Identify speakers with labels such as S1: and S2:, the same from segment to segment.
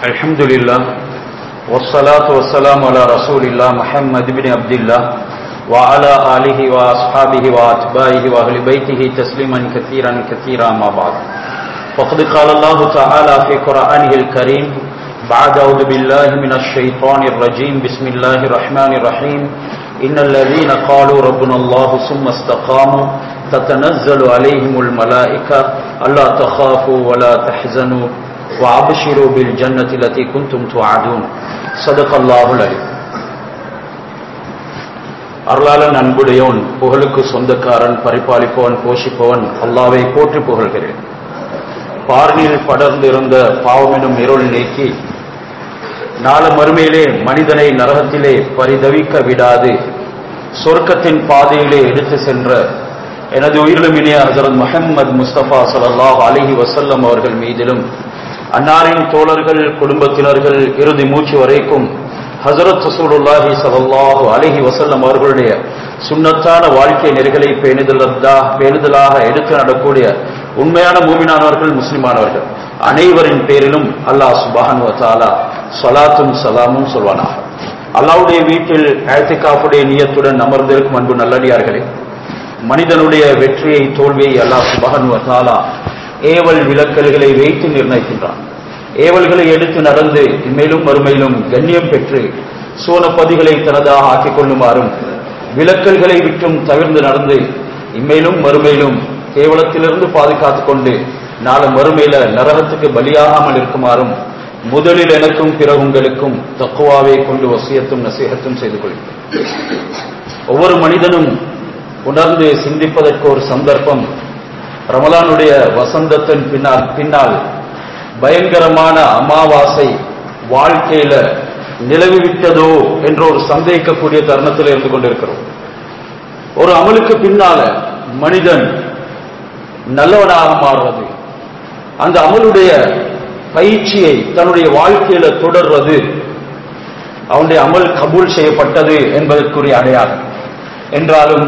S1: الحمد لله والصلاة والسلام على رسول الله محمد بن عبد الله وعلى آله وأصحابه وأتباعه وأهل بيته تسليما كثيرا كثيرا ما بعد فقد قال الله تعالى في قرآنه الكريم بعد أعوذ بالله من الشيطان الرجيم بسم الله الرحمن الرحيم إن الذين قالوا ربنا الله ثم استقاموا تتنزل عليهم الملائكة ألا تخافوا ولا تحزنوا وأبشروا بالجنة التي كنتم توعدون صدق الله العليم அருளாளன் அன்புடையோன் புகழுக்கு சொந்தக்காரன் பரிபாலிப்பவன் போஷிப்பவன் அல்லாவை போற்றி புகழ்கிறேன் பார்னில் படர்ந்திருந்த பாவமெனும் இருள் நீக்கி நாள மறுமையிலே மனிதனை நரகத்திலே பரிதவிக்க விடாது சொர்க்கத்தின் பாதையிலே எடுத்து சென்ற எனது உயிரிலும் இனிய ஹசரத் முஹம்மது முஸ்தபா சல்லாஹ் அலிஹி வசல்லம் அவர்கள் மீதிலும் அன்னாரின் தோழர்கள் குடும்பத்தினர்கள் இறுதி மூச்சு வரைக்கும் ஹசரத் ரசூலுல்லாஹி சல்லாஹு அலிஹி வசல்லம் அவர்களுடைய சுண்ணத்தான வாழ்க்கை நெறிகளை பேணுதலா பேணுதலாக எடுத்து நடக்கூடிய உண்மையான மூமினானவர்கள் முஸ்லிமானவர்கள் அனைவரின் பேரிலும் அல்லாஹ் சுபான் வத்தாலா சலாத்தும் சலாமும் சொல்வானாக அல்லாவுடைய வீட்டில் ஆயத்திகாப்புடைய நியத்துடன் அமர்ந்திருக்கும் அன்பு நல்லடியார்களே மனிதனுடைய வெற்றியை தோல்வியை அல்லாஹ் சுபஹன் வத்தாலா ஏவல் விலக்கல்களை வைத்து நிர்ணயிக்கின்றான் ஏவல்களை எடுத்து நடந்து இம்மேலும் மறுமையிலும் கண்ணியம் பெற்று சோனப்பதிகளை தனதாக ஆக்கிக் கொள்ளுமாறும் விலக்கல்களை விட்டும் தவிர்ந்து நடந்து இம்மேலும் மறுமையிலும் கேவலத்திலிருந்து பாதுகாத்துக் கொண்டு நாளை மறுமையில நரகத்துக்கு பலியாகாமல் இருக்குமாறும் முதலில் எனக்கும் பிற உங்களுக்கும் தக்குவாவை கொண்டு வசியத்தும் நசீகத்தும் செய்து கொள்கிறேன் ஒவ்வொரு மனிதனும் உணர்ந்து சிந்திப்பதற்கு ஒரு சந்தர்ப்பம் ரமலானுடைய வசந்தத்தின் பின்னால் பின்னால் பயங்கரமான அமாவாசை வாழ்க்கையில நிலவிவிட்டதோ என்ற ஒரு சந்தேகிக்கக்கூடிய தருணத்தில் இருந்து கொண்டிருக்கிறோம் ஒரு அமலுக்கு பின்னால மனிதன் நல்லவனாக மாறுவது அந்த அமலுடைய பயிற்சியை தன்னுடைய வாழ்க்கையில தொடர்வது அவனுடைய அமல் கபூல் செய்யப்பட்டது என்பதற்குரிய அடையாளம் என்றாலும்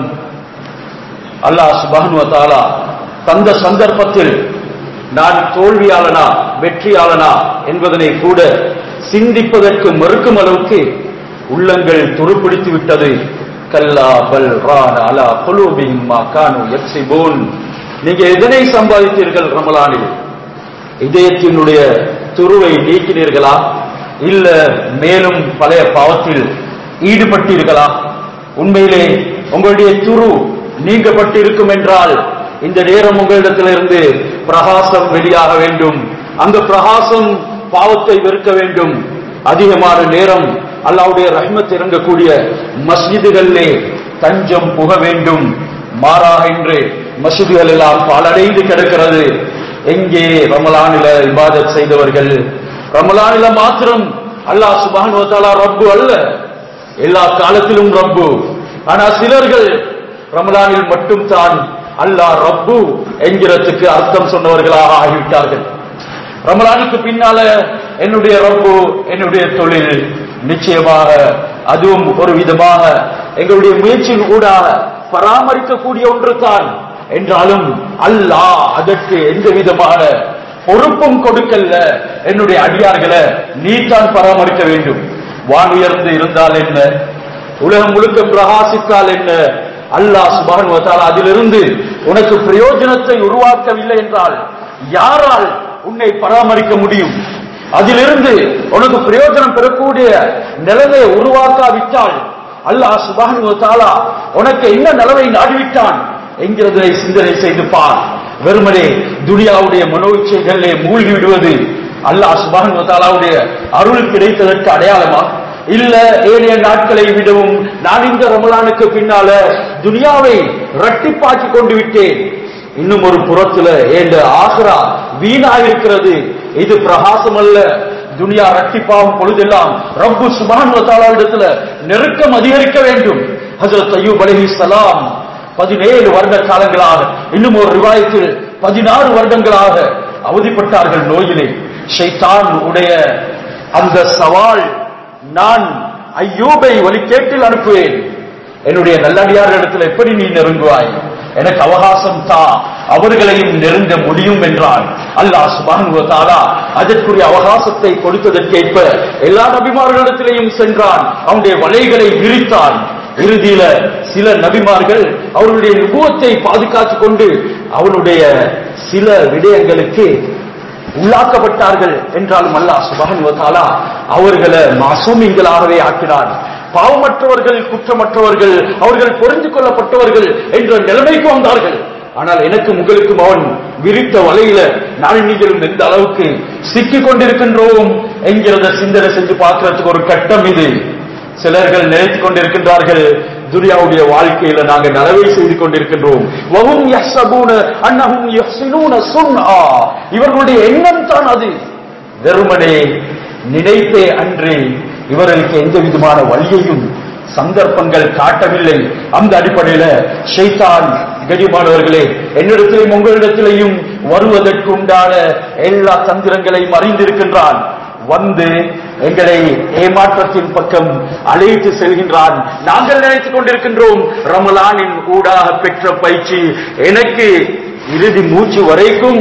S1: அல்லாஹ் சுபானுவத்தாலா தந்த சந்தர்ப்பத்தில் நான் தோல்வியாளனா வெற்றியாளனா என்பதனை கூட சிந்திப்பதற்கு மறுக்கும் அளவுக்கு உள்ளங்கள் துருப்பிடித்து விட்டது கல்லா பல் ரான் அலா குலூபிம்மா கானு எக்ஸிபோன் நீங்க எதனை சம்பாதித்தீர்கள் ரமலானில் இதயத்தினுடைய துருவை நீக்கினீர்களா இல்ல மேலும் பழைய பாவத்தில் ஈடுபட்டீர்களா உண்மையிலே உங்களுடைய துரு நீங்கப்பட்டிருக்கும் என்றால் இந்த நேரம் உங்களிடத்திலிருந்து பிரகாசம் வெளியாக வேண்டும் அந்த பிரகாசம் பாவத்தை வெறுக்க வேண்டும் அதிகமான நேரம் அல்லாவுடைய ரஹ்மத் இறங்கக்கூடிய மஸ்ஜிதுகளிலே தஞ்சம் புக வேண்டும் மாறாக இன்று மசூதிகள் எல்லாம் பாலடைந்து கிடக்கிறது எங்கே ரமலானில இபாதத் செய்தவர்கள் ரமலானில மாத்திரம் அல்லாஹ் சுபான் ரப்பு அல்ல எல்லா காலத்திலும் ரப்பு ஆனா சிலர்கள் ரமலானில் மட்டும் தான் அல்லாஹ் ரப்பு என்கிறதுக்கு அர்த்தம் சொன்னவர்களாக ஆகிவிட்டார்கள் ரமலானுக்கு பின்னால என்னுடைய ரப்பு என்னுடைய தொழில் நிச்சயமாக அதுவும் ஒரு விதமாக எங்களுடைய முயற்சியின் ஊடாக பராமரிக்கக்கூடிய ஒன்று தான் என்றாலும் அல்லாஹ் அதற்கு எந்த விதமான பொறுப்பும் கொடுக்கல்ல என்னுடைய அடியார்களை நீ தான் பராமரிக்க வேண்டும் வான் உயர்ந்து இருந்தால் என்ன உலகம் முழுக்க பிரகாசித்தால் என்ன அல்லாஹ் சுபான் அதிலிருந்து உனக்கு பிரயோஜனத்தை உருவாக்கவில்லை என்றால் யாரால் உன்னை பராமரிக்க முடியும் அதிலிருந்து உனக்கு பிரயோஜனம் பெறக்கூடிய நிலைமையை உருவாக்காவிட்டால் அல்லாஹ் சுபான் உனக்கு என்ன நிலைமை நாடிவிட்டான் என்கிறதை சிந்தனை செய்து பார் வெறுமனே துனியாவுடைய மனோச்சைகளிலே மூழ்கி விடுவது அல்லாஹ் சுபான் தாலாவுடைய அருள் கிடைத்ததற்கு அடையாளமா இல்ல ஏழைய நாட்களை விடவும் நான் இந்த ரமலானுக்கு பின்னால துனியாவை ரட்டிப்பாக்கி கொண்டு விட்டேன் இன்னும் ஒரு புறத்துல ஏண்ட ஆக்ரா வீணா இருக்கிறது இது பிரகாசம் அல்ல துனியா ரட்டிப்பாகும் பொழுதெல்லாம் ரப்பு சுபான் இடத்துல நெருக்கம் அதிகரிக்க வேண்டும் ஹசரத் ஐயூப் அலஹி சலாம் பதினேழு வருட காலங்களாக இன்னும் ஒரு ரிவாயத்தில் பதினாறு வருடங்களாக அவதிப்பட்டார்கள் நோயிலே ஷைத்தான் உடைய அந்த சவால் நான் ஐயோபை ஒலிக்கேட்டில் அனுப்புவேன் என்னுடைய நல்லடியார் இடத்துல எப்படி நீ நெருங்குவாய் எனக்கு அவகாசம் தா அவர்களையும் நெருங்க முடியும் என்றான் அல்லாஹ் சுபானுவ தாலா அதற்குரிய அவகாசத்தை கொடுத்ததற்கேற்ப எல்லா நபிமார்களிடத்திலேயும் சென்றான் அவனுடைய வலைகளை விரித்தான் இறுதியில சில நபிமார்கள் அவருடைய நுபுவத்தை பாதுகாத்துக் கொண்டு அவனுடைய சில விடயங்களுக்கு உள்ளாக்கப்பட்டார்கள் என்றாலும் அல்லாஹ் சுபஹானஹு வ தஆலா அவர்களை மாசூமிங்களாகவே ஆக்கினான் பாவமற்றவர்கள் குற்றமற்றவர்கள் அவர்கள் பொறிந்து கொள்ளப்பட்டவர்கள் என்ற நிலைமைக்கு வந்தார்கள் ஆனால் எனக்கும் உங்களுக்கும் அவன் விரித்த வலையில நான் நீங்களும் எந்த அளவுக்கு சிக்கிக் கொண்டிருக்கின்றோம் என்கிறத சிந்தனை செஞ்சு பார்க்கிறதுக்கு ஒரு கட்டம் இது சிலர்கள் நினைத்துக் கொண்டிருக்கின்றார்கள் துரியாவுடைய வாழ்க்கையில நாங்க நலவை செய்து கொண்டிருக்கின்றோம் வஹும் யஹ்சபூன அன்னஹும் யஹ்சினூன சுன்ஆ இவர்களுடைய எண்ணம் தான் அது வெறுமனே நினைப்பே அன்றே இவர்களுக்கு எந்த விதமான வழியையும் சந்தர்ப்பங்கள் காட்டவில்லை அந்த அடிப்படையில ஷைத்தான் கடிமானவர்களே என்னிடத்திலையும் உங்களிடத்திலையும் வருவதற்கு உண்டான எல்லா தந்திரங்களையும் அறிந்திருக்கின்றான் வந்து எங்களை ஏமாற்றத்தின் பக்கம் அழைத்து செல்கின்றான் நாங்கள் நினைத்துக் கொண்டிருக்கின்றோம் ரமலானின் ஊடாக பெற்ற பயிற்சி எனக்கு இறுதி மூச்சு வரைக்கும்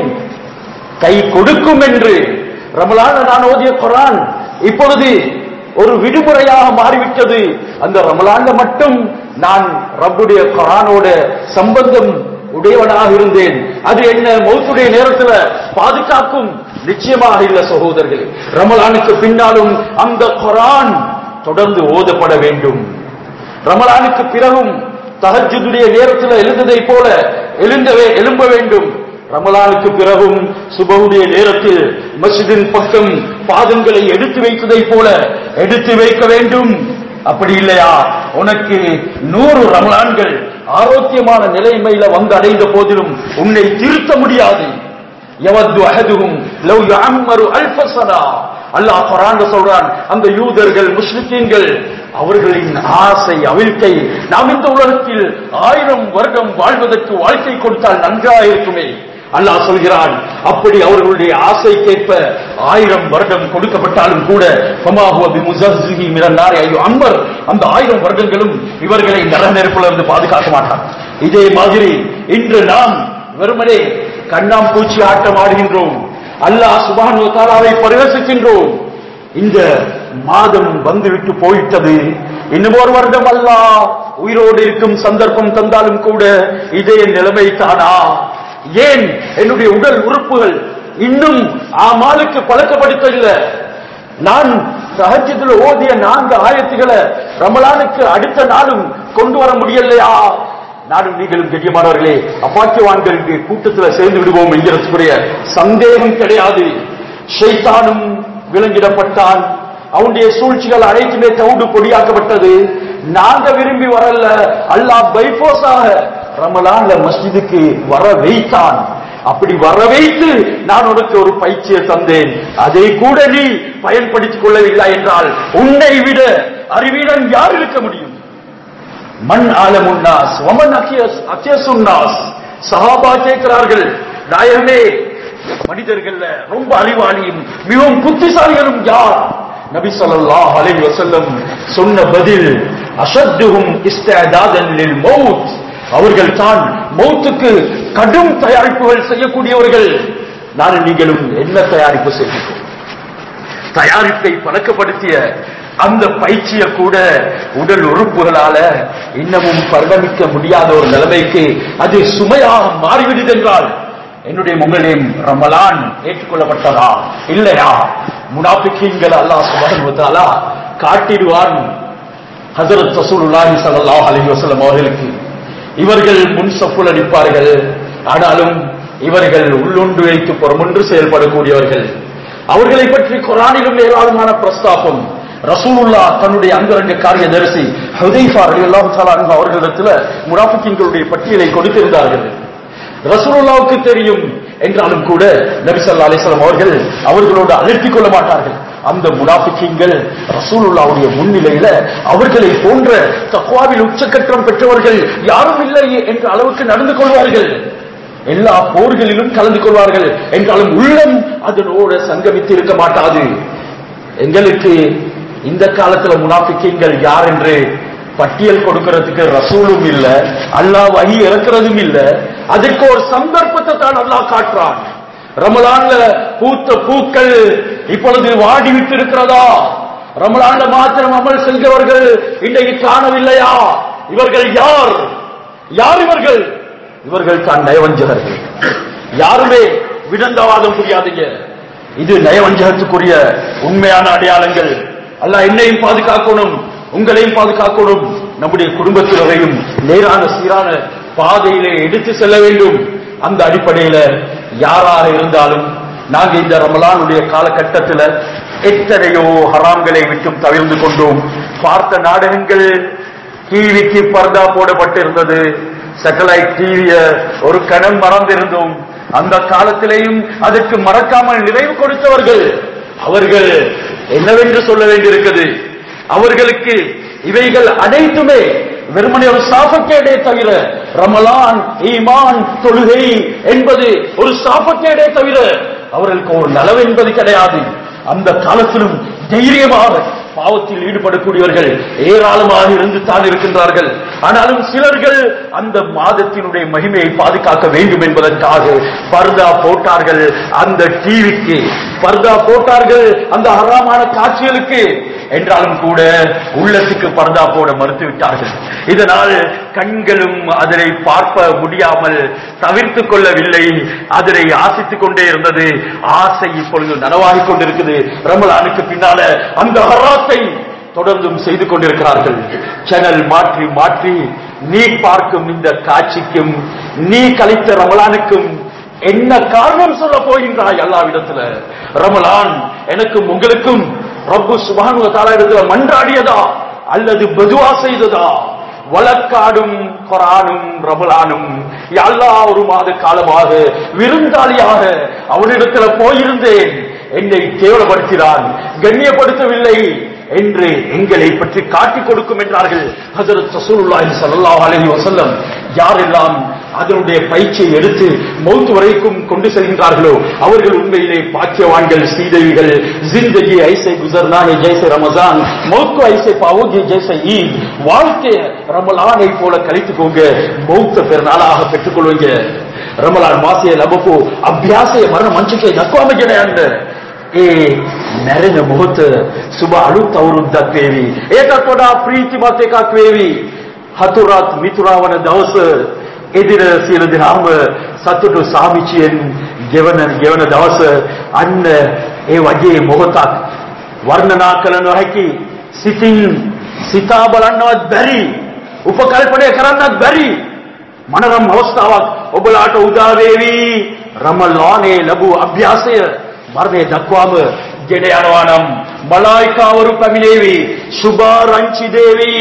S1: கை கொடுக்கும் என்று ரமலான் நான் ஓதிய குரான் இப்பொழுது ஒரு விடுமுறையாக மாறிவிட்டது அந்த ரமலான்ல மட்டும் நான் ரப்புடைய குரானோட சம்பந்தம் உடையவனாக இருந்தேன் அது என்ன மௌத்துடைய நேரத்துல பாதுகாக்கும் நிச்சயமாக இல்ல சகோதரர்களே ரமலானுக்கு பின்னாலும் அந்த குரான் தொடர்ந்து ஓதப்பட வேண்டும் ரமலானுக்கு பிறகும் தஹஜுடைய நேரத்தில் எழுந்ததை போல எழுந்தவே எழும்ப வேண்டும் ரமலானுக்கு பிறகும் சுபவுடைய நேரத்தில் மஸ்ஜிதின் பக்கம் பாதங்களை எடுத்து வைத்ததை போல எடுத்து வைக்க வேண்டும் அப்படி இல்லையா உனக்கு நூறு ரமலான்கள் ஆரோக்கியமான நிலைமையில வந்து அடைந்த போதிலும் உன்னை திருத்த முடியாது எவது அஹதுகும் லவ் யஅம்மரு அல்ஃப ஸனா அல்லாஹ் குர்ஆன்ல சொல்றான் அந்த யூதர்கள் முஸ்லிக்கீன்கள் அவர்களின் ஆசை அவிழ்க்கை நாம் இந்த உலகத்தில் ஆயிரம் வருடம் வாழ்வதற்கு வாழ்க்கை கொடுத்தால் நன்றாக இருக்குமே அல்லாஹ் சொல்கிறான் அப்படி அவர்களுடைய ஆசைக்கேற்ப ஆயிரம் வருடம் கொடுக்கப்பட்டாலும் கூட ஃபமாஹுவ பிமுஸஸ்ஸிஹி மினன் நாரி ஐயோ அன்பர் அந்த ஆயிரம் வருடங்களும் இவர்களை நர நெருப்பிலிருந்து பாதுகாக்க மாட்டார் இதே மாதிரி இன்று நாம் வெறுமனே கண்ணாம்பூச்சி ஆட்டம் ஆடுகின்றோம் அல்லாஹ் சுபானு தாலாவை பரிவசிக்கின்றோம் இந்த மாதம் வந்துவிட்டு போயிட்டது இன்னும் ஒரு வருடம் அல்லாஹ் உயிரோடு இருக்கும் சந்தர்ப்பம் தந்தாலும் கூட இதே நிலைமை தானா ஏன் என்னுடைய உடல் உறுப்புகள் இன்னும் ஆமாலுக்கு பழக்கப்படுத்தவில்லை நான் சஹஜத்தில் ஓதிய நான்கு ஆயத்துகளை ரமலானுக்கு அடுத்த நாளும் கொண்டு வர முடியலையா நானும் நீங்களும் கெட்டியமானவர்களே அப்பாக்கியவான்களுக்கு கூட்டத்தில் சேர்ந்து விடுவோம் என்கிறதுக்குரிய சந்தேகம் கிடையாது ஷைத்தானும் விலங்கிடப்பட்டான் அவனுடைய சூழ்ச்சிகள் அனைத்துமே தவுடு பொடியாக்கப்பட்டது நாங்க விரும்பி வரல அல்லாஹ் பைபோஸாக ரமலான்ல மஸ்ஜிதுக்கு வர வைத்தான் அப்படி வர வைத்து நான் உனக்கு ஒரு பயிற்சியை தந்தேன் அதை கூட நீ பயன்படுத்திக் கொள்ளவில்லை என்றால் உன்னை விட அறிவீடன் யார் இருக்க முடியும் மண் ஆலமுன்னாஸ் வமன் அக்கியஸ் அக்கியசுன்னாஸ் சஹாபா கேட்கிறார்கள் நாயகமே மனிதர்கள்ல ரொம்ப அறிவாளியும் மிகவும் புத்திசாலிகளும் யார் நபி ஸல்லல்லாஹு அலைஹி வஸல்லம் சொன்ன பதில் அஷத்துஹும் இஸ்திஅதாதன் லில் மௌத் அவர்கள் தான் மௌத்துக்கு கடும் தயாரிப்புகள் செய்யக்கூடியவர்கள் நான் நீங்களும் என்ன தயாரிப்பு செய்கிறோம் தயாரிப்பை பழக்கப்படுத்திய அந்த பயிற்சியை கூட உடல் உறுப்புகளால இன்னமும் பரிணமிக்க முடியாத ஒரு நிலைமைக்கு அது சுமையாக மாறிவிடுது என்றால் என்னுடைய முங்களையும் ரமலான் ஏற்றுக்கொள்ளப்பட்டதா இல்லையா முனாபிக்கீன்கள் அல்லாஹ் சுபஹன் வத்தாலா காட்டிடுவான் ஹசரத் ரசூலுல்லாஹி ஸல்லல்லாஹு அலைஹி வஸல்லம் அவர்களுக்கு இவர்கள் முன் சப்புல நிற்பார்கள் ஆனாலும் இவர்கள் உள்ளொன்று வைத்து புறமொன்று செயல்படக்கூடியவர்கள் அவர்களை பற்றி குரானிலும் ஏராளமான பிரஸ்தாபம் ரசூலுல்லா தன்னுடைய அந்தரங்க காரியதரிசி ஹுதைஃபா ரலியல்லாஹு தஆலா அன்ஹு அவர்களிடத்துல முனாஃபிக்கீன்களுடைய பட்டியலை கொடுத்திருந்தார்கள் ரசூலுல்லாவுக்கு தெரியும் என்றாலும் கூட நபி ஸல்லல்லாஹு அலைஹி வஸல்லம் அவர்கள் அவர்களோடு அலட்டிக் கொள்ள மாட்டார்கள் அந்த முனாஃபிக்கீன்கள் ரசூலுல்லாவுடைய முன்னிலையில அவர்களை போன்ற தக்வாவில் உச்சக்கட்டம் பெற்றவர்கள் யாரும் இல்லை என்ற அளவுக்கு நடந்து கொள்வார்கள் எல்லா போர்களிலும் கலந்து கொள்வார்கள் என்றாலும் உள்ளம் அதனோடு சங்கமித்து இருக்க மாட்டாது எங்களுக்கு இந்த காலத்துல முனாஃபிக்கீன்கள் யார் என்று பட்டியல் கொடுக்கிறதுக்கு ரசூலும் இல்ல அல்லாஹ் வகி இறக்குறதும் இல்ல அதுக்கு ஒரு சந்தர்ப்பத்தை தான் அல்லாஹ் காட்டுறான் ரமலான்ல பூத்த பூக்கள் இப்பொழுது வாடி விட்டு இருக்கிறதா ரமலான்ல மாத்திரம் அமல் செல்கிறவர்கள் இன்றைக்கு காணவில்லையா இவர்கள் யார் யார் இவர்கள் இவர்கள் தான் நயவஞ்சகர்கள் யாருமே விடந்தவாதம் புரியாதீங்க இது நயவஞ்சகத்துக்குரிய உண்மையான அடையாளங்கள் அல்லாஹ் என்னையும் பாதுகாக்கணும் உங்களையும் பாதுகாக்கணும் நம்முடைய குடும்பத்தினரையும் நேரான சீரான பாதையிலே எடுத்து செல்ல வேண்டும் அந்த அடிப்படையில யாராக இருந்தாலும் நாங்க இந்த ரமலானுடைய காலகட்டத்தில் எத்தனையோ ஹராம்களை விட்டும் தவிர்ந்து கொண்டோம் பார்த்த நாடகங்கள் டிவிக்கு பர்தா போடப்பட்டிருந்தது சேட்டலைட் டிவிய ஒரு கணம் மறந்திருந்தோம் அந்த காலத்திலேயும் அதற்கு மறக்காமல் நிறைவு கொடுத்தவர்கள் அவர்கள் என்னவென்று சொல்ல வேண்டியிருக்கிறது அவர்களுக்கு இவைகள் அனைத்துமே வெறுமனே ஒரு சாபக்கேடே தவிர ரமலான் ஈமான் தொழுகை என்பது ஒரு சாபக்கேடே தவிர அவர்களுக்கு ஒரு நலவு என்பது கிடையாது அந்த காலத்திலும் தைரியமாக பாவத்தில் ஈடுபடக்கூடியவர்கள் ஏராளமாக இருந்து தான் இருக்கின்றார்கள் ஆனாலும் சிலர்கள் அந்த மாதத்தினுடைய மகிமையை பாதுகாக்க வேண்டும் என்பதற்காக பர்தா போட்டார்கள் அந்த டிவிக்கு பர்தா போட்டார்கள் அந்த ஹராமான காட்சிகளுக்கு என்றாலும் கூட உள்ளத்துக்கு பர்தா போட மறுத்து விட்டார்கள் இதனால் கண்களும் அதனை பார்க்க முடியாமல் தவிர்த்து கொள்ளவில்லை அதனை ஆசித்துக் கொண்டே இருந்தது ஆசை இப்பொழுது நனவாகிக் கொண்டிருக்குது ரமலானுக்கு பின்னால அந்த ஹராத்தை தொடர்ந்தும் செய்து கொண்டிருக்கிறார்கள் சேனல் மாற்றி மாற்றி நீ பார்க்கும் இந்த காட்சிக்கும் நீ கழித்த ரமலானுக்கும் என்ன காரணம் சொல்ல போகின்றாய் அல்லாவிடத்துல ரமலான் எனக்கும் உங்களுக்கும் ரப்பு சுபானு தாலா இடத்துல மன்றாடியதா அல்லது பதுவா செய்ததா வழக்காடும் கொரானும் ரமலானும் எல்லா ஒரு மாத காலமாக விருந்தாளியாக அவனிடத்துல போயிருந்தேன் என்னை கேவலப்படுத்தினான் கண்ணியப்படுத்தவில்லை என்று எங்களை பற்றி காட்டிக் கொடுக்கும் என்றார்கள் ஹசரத் ரசூலுல்லாஹி ஸல்லல்லாஹு அலைஹி வஸல்லம் யாரெல்லாம் அதனுடைய பயிற்சியை எடுத்து மௌத் வரைக்கும் கொண்டு செல்கின்றார்களோ அவர்கள் உண்மையிலே பாக்கியவான்கள் சீதைகள் ஜிந்தகி ஐசை குசர்னா ஹே ஜெய்சே ரமஜான் மௌத் ஐசை பாவோகி ஜெய்சே ஈத் வாழ்க்கைய ரமலானை போல கழித்துக்கோங்க மௌத்த பெருநாளாக பெற்றுக்கொள்வீங்க රමලාන් මාසයේ ලැබපු අභ්‍යාසය මරණ මංචකයේ දක්වාම ගෙන යන්න ඒ මැරෙන මොහොත සුබ අලුත් අවුරුද්දක් වේවි. ඒකත් වඩා ප්‍රීතිමත් එකක් වේවි. හතුරත් මිතුරාවන දවස එදින සියලු දෙනාම සතුටු සාමිචියෙන් ගෙවන ගෙවන දවස අන්න ඒ වගේ මොහොතක් වර්ණනා කළ නොහැකි සිතින් සිතා බලන්නවත් බැරි උපකල්පනය කරන්නත් බැරි මනරම් අවස්ථාවක් ඔබලාට උදා වේවි රමලානේ ලැබූ අභ්‍යාසය මරණය දක්වාම ගෙන යනවා නම් මලායිකාවරු පැමිණේවි සුභාරංචි දේවි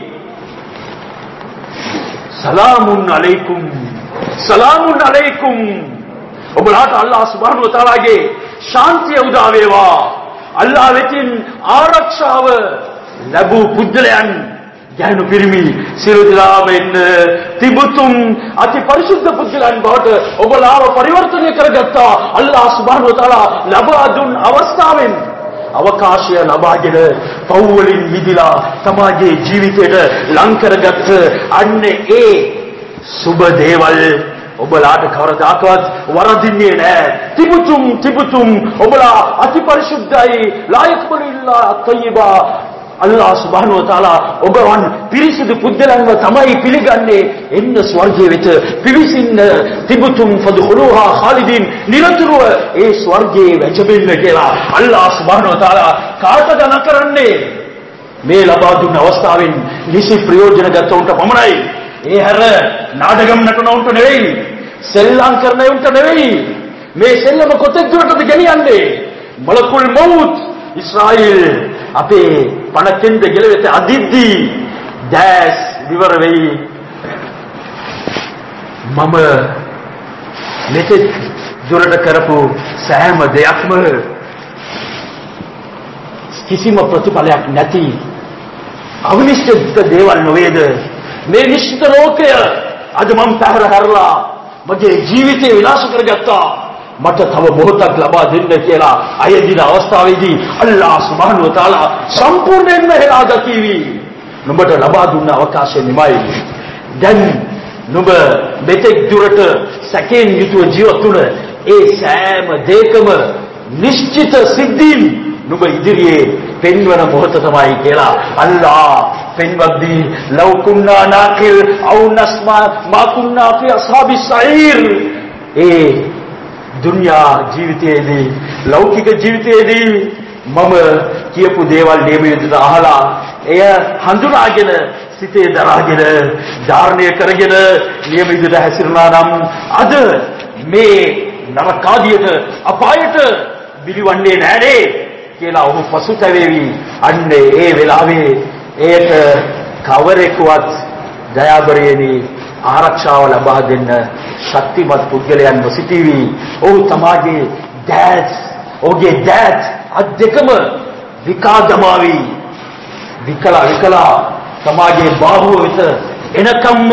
S1: සලාමුන් අලයිකුම් සලාමුන් අලයිකුම් ඔබලාට අල්ලාහ් සුබ්හානහු වතාලාගේ ශාන්තිය උදා වේවා අල්ලාහ් වෙතින් ආරක්ෂාව ලැබූ පුද්ගලයන් ගැහණු පිරිමි සියලු දෙනාම එන්න තිබුතුම් අති පරිශුද්ධ පුද්ගලයන් බවට ඔබලාව පරිවර්තනය කරගත්තා අල්ලාහ් සුබ්හානහු වතාලා ලබා දුන් අවස්ථාවෙන් අවකාශය ලබාගෙන පව් වලින් මිදිලා තමාගේ ජීවිතයට ලං කරගත්ත අන්න ඒ සුබ දේවල් ඔබලාට කවරදාකවත් වරදින්නේ නැහැ තිබුතුම් තිබුතුම් ඔබලා අති පරිශුද්ධයි ලායක්බලිල්ලා අත්යිබා අල්ලාහ් සුබ්හානහු වතාලා ඔබවන් පිරිසිදු පුද්ගලන්ව තමයි පිළිගන්නේ එන්න ස්වර්ගයේ වෙත පිවිසින්න තිබුතුම් ෆදුඛුලුහා ખાලිදින් නිරතුරුව ඒ ස්වර්ගයේ වැජබෙන්න කියලා අල්ලාහ් සුබ්හානහු වතාලා කාටද කරන්නේ මේ ලබා දුන්න අවස්ථාවෙන් නිසි ප්‍රයෝජන ගත උන්ට පමණයි ඒ හැර නාටකම් නටන උන්ට නෙවෙයි සෙල්ලම් කරන උන්ට නෙවෙයි මේ සෙල්ලම කොතෙක් දුරටද ගෙනියන්නේ මලකුල් මවුත් ඉස්රායිල් අපේ පණ කෙන්ද ගෙලවෙත අදිද්දී දැස් විවර වෙයි මම මෙතෙක් දුරට කරපු සෑම දෙයක්ම කිසිම ප්‍රතිඵලයක් නැති අවිනිශ්චිත දේවල් නොවේද මේ නිශ්චිත ලෝකය අද මම පැහැර හැරලා මගේ ජීවිතය විනාශ කරගත්තා මට තව මොහොතක් ලබා දෙන්න කියලා අයදින අවස්ථාවේදී අල්ලාහ් සුබ්හානහු වතාලා සම්පූර්ණයෙන්ම හෙලා දකීවි නුඹට ලබා දුන්න අවකාශය නිමයි. දැන් නුඹ මෙතෙක් දුරට සැකයෙන් යුතුව ජීවත් වුණ ඒ සෑම දෙයකම නිශ්චිත සිද්ධීන් නුඹ ඉදිරියේ පෙන්වන මොහොත තමයි කියලා අල්ලා පෙන්වද්දී ලව් කුන්නා නාකිල් අව් නස්මා මා කුන්නා ෆි අස්හාබි සයිර් ඒ දුන්යා ජීවිතයේදී ලෞකික ජීවිතයේදී මම කියපු දේවල් නියම විදිහට අහලා එය හඳුනාගෙන සිතේ දරාගෙන ධාරණය කරගෙන නියම විදිහට හැසිරුණා නම් අද මේ නරකාදියට අපායට බිලිවන්නේ නැහැනේ කියලා ඔහු පසුතැවේවි අන්න ඒ වෙලාවේ ඒට කවරෙකුවත් දයාබරයේනි ආරක්ෂාව ලබා දෙන්න ශක්තිමත් පුද්ගලයන් නොසිටීවි. ඔහු තමාගේ දෑත් ඔහුගේ දෑත් අත් දෙකම විකා දමාවි. විකලා විකලා තමාගේ බාහුව වෙත එනකම්ම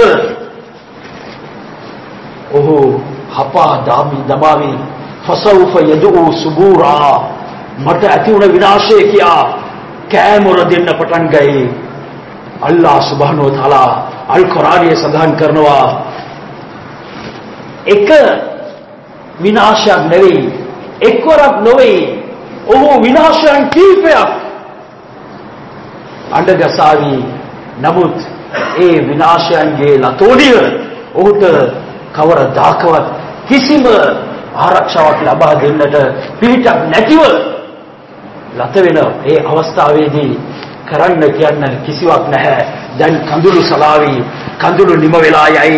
S1: ඔහු හපා දාමි දමාවි ෆසෞෆ යදූ සුබූරා මට ඇති වුණ විනාශය කියා කෑමොර දෙන්න පටන් ගයි අල්ලා සුබ්හානහු තාලා අල් කුරානයේ සඳහන් කරනවා එක විනාශයක් නෙවෙයි එක්වරක් නොවේ ඔහු විනාශයන් කීපයක් අඬගසාවි නමුත් ඒ විනාශයන්ගේ ලතෝඩිය ඔහුට කවරදාකවත් කිසිම ආරක්ෂාවක් ලබා දෙන්නට පිහිටක් නැතිව ලත වෙන ඒ අවස්ථාවේදී කරන්න කියන්න කිසිවක් නැහැ. දැන් කඳුළු සලාවි කඳුළු නිම වෙලා යයි.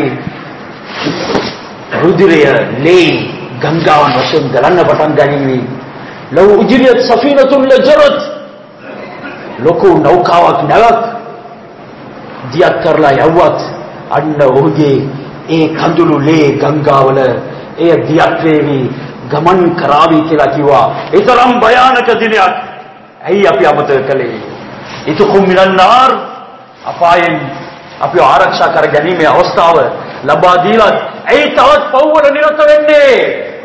S1: රුධිරය ලේ ගංගාවන් වශයෙන් ගලන්න පටන් ගනිවි. ලව් උජිරියත් සෆීනතුන් ලජරත් ලොකු නෞකාවක් නැවක් දියත් කරලා යවුවත් අන්න ඔහුගේ ඒ කඳුළු ලේ ගංගාවල එය දියත් වේවි ගමන් කරાવી කියලා කිව්වා. ඒතරම් භයානක දිනයක්. ඇයි අපි අමතක කළේ? ඉතුකුම් මිනන්නාර් අපායෙන් අපි ආරක්ෂා කර ගැනීමේ අවස්ථාව ලබා දීලා ඇයි තවත් පව්වල නිරත වෙන්නේ?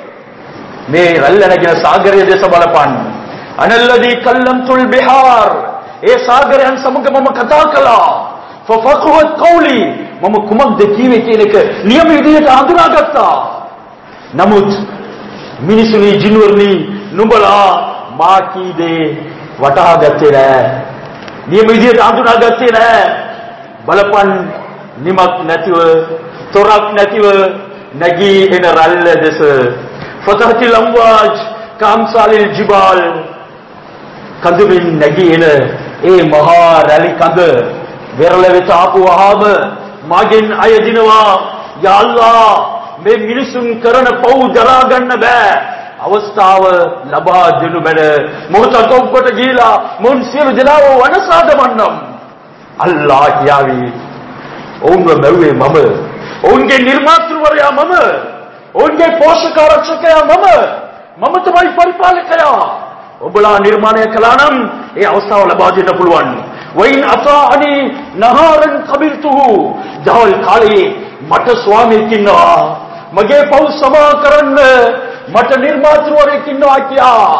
S1: මේ රැල්ල නැගෙන සාගරය දෙස බලපන්. අනල්ලදී කල්ලම්තුල් බිහාර් ඒ සාගරයන් සමග මම කතා කළා. ෆෆඛුවත් කවුලි මම කුමක්ද කීවේ කියන එක නියම විදිහට හඳුනාගත්තා. නමුත් මිනිසුනි ජිනුවර්නි නුඹලා මා කී දේ වටහා ගත්තේ නෑ. නියම විදිහට හඳුනාගත්තේ නෑ. බලපන් නිමක් නැතිව තොරක් නැතිව නැගී එන රැල්ල දෙස ෆතහතිල් අම්වාජ් කාම්සාලිල් ජිබාල් කඳුමින් නැගී එන ඒ මහා රැලි කඳ වෙරළ වෙත ආපු වහාම මාගෙන් අයදිනවා යා අල්ලා මේ මිනිසුන් කරන පව් දරා ගන්න බෑ අවස්ථාව ලබා දෙනු බැන මොහොතක් ඔබට ගිහිලා මුන් සියලු දෙනාව වනසා දමන්නම් අල්ලා කියාවි ඔවුන්ව මැව්වේ මම ඔවුන්ගේ නිර්මාතෘවරයා මම ඔවුන්ගේ පෝෂකාරක්ෂකයා මම මම තමයි පරිපාලකයා ඔබලා නිර්මාණය කළා නම් ඒ අවස්ථාව ලබා දෙන්න පුළුවන් වයින් අතානි නහරන් කබිල්තුහු දවල් කාලේ මට ස්වාමීක් ඉන්නවා මගේ පව් සමා කරන්න මට නිර්මාතෘවරයෙක් ඉන්නවා කියා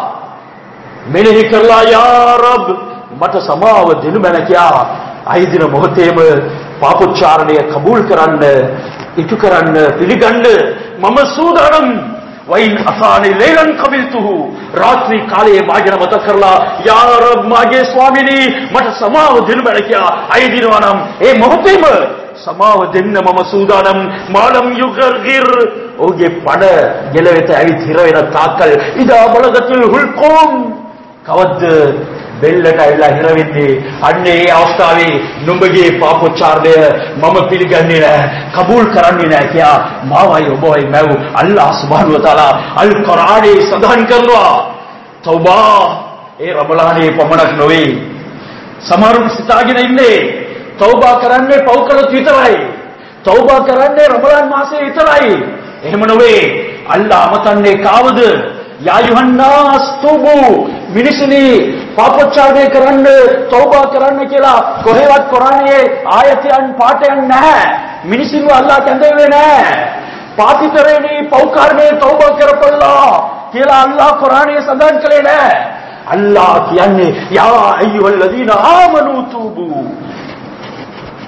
S1: මෙනෙහි කරලා යා රබ් මට සමාව දෙනු මැන කියා අයිදින මොහොතේම පාපොච්චාරණය කබූල් කරන්න ඉටු කරන්න පිළිගන්න මම සූදානම් වයින් අසානේ ලේලන් කබිල්තුහු රාත්‍රී කාලයේ මාගෙන මත කරලා යා රබ් මාගේ ස්වාමිනී මට සමාව දෙනු බැල කියා අයිදිනවා නම් ඒ මොහොතේම සමාව දෙන්න මම සූදානම් මාලම් යුගර්ගිර් ඔහුගේ පඩ ගෙලවෙත ඇවිත් හිර වෙන තාක්කල් ඉදා බලගතුල් හුල්කෝම් කවද්ද බෙල්ලට ඇවිල්ලා හිර වෙන්නේ අන්න ඒ අවස්ථාවේ නුඹගේ පාපොච්චාරණය මම පිළිගන්නේ නැහැ කබූල් කරන්නේ නැහැ කියා මාවයි ඔබවයි මැව් අල්ලාහ් සුබ්හානහු වතාලා අල් කුර්ආනයේ සඳහන් කරනවා තෞබා ඒ රමලානේ පමණක් නොවේ සමහරුන් සිතාගෙන ඉන්නේ තෞබා කරන්නේ පව් කළොත් විතරයි තෞබා කරන්නේ රමලාන් මාසයේ විතරයි එහෙම නොවේ අල්ලාහ් අමතන්නේ කාවද යා යුහන්නාස් තුබු මිනිසුනි පාපොච්චාරණය කරන්න තෞබා කරන්න කියලා කොහෙවත් කුරානයේ ආයතයන් පාඨයන් නැහැ මිනිසුන්ව අල්ලාහ් කැඳෙන්නේ නැහැ පාපිතරේනි පෞකාරණේ තෞබා කරපල්ලා කියලා අල්ලාහ් කුරානයේ සඳහන් කළේ නැහැ අල්ලාහ් කියන්නේ යා අයියුහල් ලදීන ආමනු තුබු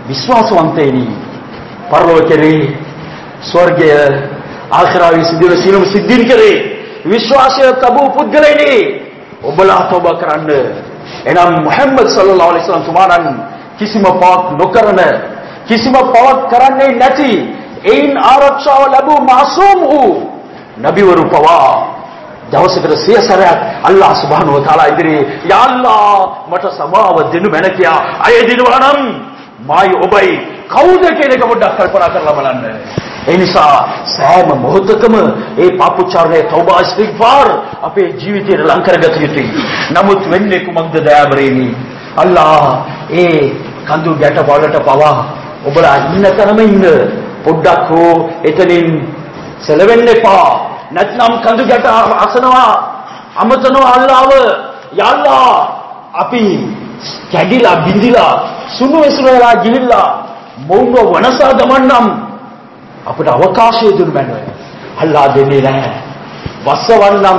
S1: විශ්වාසවන්තයෙනි පරලෝකයේ ස්වර්ගය ආඛිරාවේ සිදුවෙන සියලුම සිද්ධීන් කරේ විශ්වාසය තබූ පුද්ගලයනි ඔබලා තෝබා කරන්න එනම් මුහම්මද් සල්ලල්ලාහු අලයිහි වසල්ලම් තුමාණන් කිසිම පවක් නොකරන කිසිම පවක් කරන්නේ නැති එයින් ආරක්ෂාව ලැබූ මාසූම් වූ නබිවරු පවා දවසකට සිය සැරයක් අල්ලාහ් සුබ්හානහු වතාලා ඉදිරියේ යා අල්ලාහ් මට සමාව දෙනු මැන කියා අය දිනවා නම් මායි ඔබයි කවුද කියන එක පොඩ්ඩක් කල්පනා කරලා බලන්න. ඒ නිසා සෑම මොහොතකම ඒ පාපුච්චාරණය තෞබා ඉස්තිග්ෆාර් අපේ ජීවිතයට ලං කරගත යුතුයි. නමුත් වෙන්නේ කුමක්ද දයාබරේනි? අල්ලාහ් ඒ කඳු ගැට වලට පවා ඔබලා ඉන්න තරම ඉන්න පොඩ්ඩක් හෝ එතනින් සැලවෙන්න එපා. නැත්නම් කඳු ගැට අසනවා අමතනවා අල්ලාහව යල්ලා අපි කැඩිලා බිඳිලා සුණු වෙසුරලා ගිහිල්ලා මොවුන්ව වනසා දමන්නම් අපිට අවකාශය දුන්නු මැනව. අල්ලා දෙන්නේ නැහැ. වස්සවන්නම්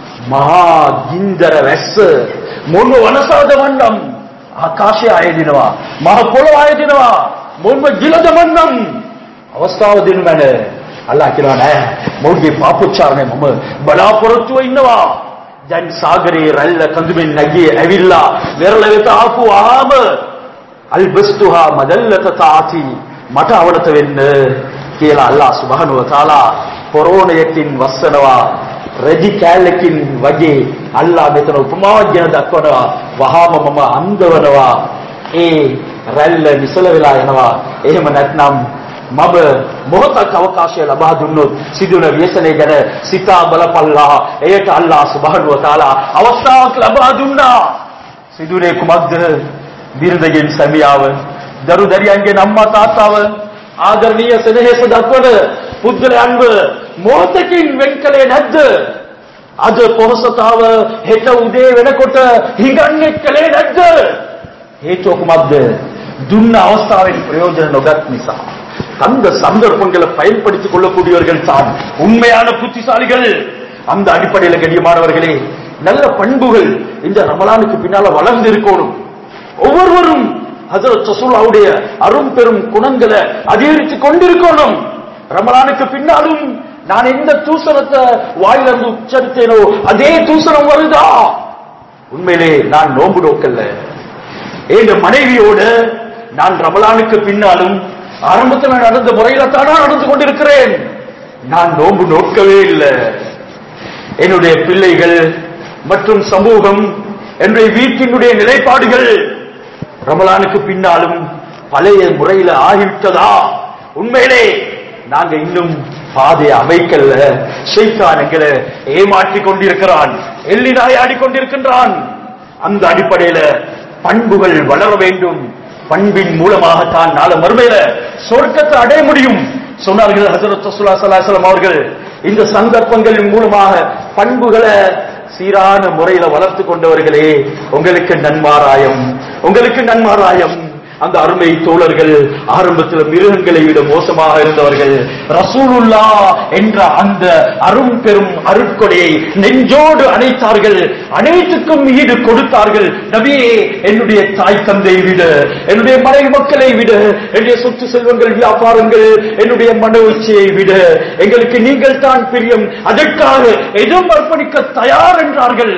S1: මහා ගින්දර වැස්ස මොවුන්ව වනසා දමන්නම් ආකාශය ආයදිනවා. මහ පොළොව ආයදිනවා. මොවුන්ව ගිල දමන්නම් අවස්ථාව දෙන්නු මැන. අල්ලා කියනවා නෑ මොවුන්ගේ පාපොච්චාරණය මම බලාපොරොත්තුව ඉන්නවා. දැන් සාගරයේ රැල්ල කඳුමින් නැගී ඇවිල්ලා වෙරළ වෙත ආපු ආම අල්බස්තුහා මදල්ලත තාති මට අවනත වෙන්න කියලා අල්ලා සුබ්හානහු වතාලා කොරෝනයකින් වස්සනවා රෙදි කෑල්ලකින් වගේ අල්ලා මෙතන උපමාවක් ගැන දක්වනවා වහාම මම අන්දවනවා ඒ රැල්ල නිසල වෙලා යනවා එහෙම නැත්නම් මම මොහොතක් අවකාශය ලබා දුන්නොත් සිදුවන ව්‍යසනය ගැන සිතා බලපල්ලා එයට අල්ලා සුබ්හානහු වතාලා අවස්ථාවක් ලබා දුන්නා සිදුවනේ කුමක්ද බිරිඳගෙන් සැමියාව දරු දරියන්ගේ අම්මා තාත්තාව ආදරණීය සෙනෙහස දක්වන පුද්ගලයන්ව මොහොතකින් වෙන් කළේ නැද්ද අද පොහොසතාව හෙට උදේ වෙනකොට හිඟන්නේ කළේ නැද්ද හේතුව කුමක්ද දුන්න අවස්ථාවෙන් பிரயோஜன නොගත් නිසා அந்த சந்தர்ப்பங்களை பயன்படுத்திக் கொள்ளக்கூடியவர்கள் தான் உண்மையான புத்திசாலிகள் அந்த அடிப்படையில் கண்ணியமானவர்களே நல்ல பண்புகள் இந்த ரமலானுக்கு பின்னால வளர்ந்து இருக்கணும் ஒவ்வொருவரும் ஹசரத் ரசூலுல்லாவுடைய அரும் பெரும் குணங்களை அதிகரித்துக் கொண்டிருக்கணும் ரமலானுக்கு பின்னாலும் நான் எந்த தூசணத்தை வாயிலிருந்து உச்சரித்தேனோ அதே தூசணம் வருதா உண்மையிலே நான் நோன்பு நோக்கல்ல எங்க மனைவியோடு நான் ரமலானுக்கு பின்னாலும் ஆரம்பத்தில் நடந்த முறையில தானா நடந்து கொண்டிருக்கிறேன் நான் நோன்பு நோக்கவே இல்லை என்னுடைய பிள்ளைகள் மற்றும் சமூகம் என்னுடைய வீட்டினுடைய நிலைப்பாடுகள் ரமலானுக்கு பின்னாலும் பழைய முறையில ஆகிவிட்டதா உண்மையிலே நாங்க இன்னும் பாதையை அமைக்கல ஷைத்தான் எங்களை ஏமாற்றிக் கொண்டிருக்கிறான் எள்ளி நாயாடி கொண்டிருக்கின்றான் அந்த அடிப்படையில பண்புகள் வளர வேண்டும் பண்பின் மூலமாகத்தான் நாள மறுமையில சொர்க்கத்தை அடைய முடியும் சொன்னார்கள் ஹசரத் ரசூலுல்லாஹி ஸல்லல்லாஹு அலைஹி வஸல்லம் அவர்கள் இந்த சந்தர்ப்பங்களின் மூலமாக பண்புகளை சீரான முறையில வளர்த்து கொண்டவர்களே உங்களுக்கு நன்மாராயம் உங்களுக்கு நன்மாராயம் அந்த அருமை தோழர்கள் ஆரம்பத்தில் மிருகங்களை விட மோசமாக இருந்தவர்கள் ரசூலுல்லா என்ற அந்த அரும் பெரும் அருட்கொடையை நெஞ்சோடு அணைத்தார்கள் அனைத்துக்கும் ஈடு கொடுத்தார்கள் நபியே என்னுடைய தாய் தந்தை விட என்னுடைய மனை மக்களை விட என்னுடைய சொத்து செல்வங்கள் வியாபாரங்கள் என்னுடைய மன உச்சியை விட எங்களுக்கு நீங்கள் தான் பிரியம் அதற்காக எதுவும் அர்ப்பணிக்க தயார் என்றார்கள்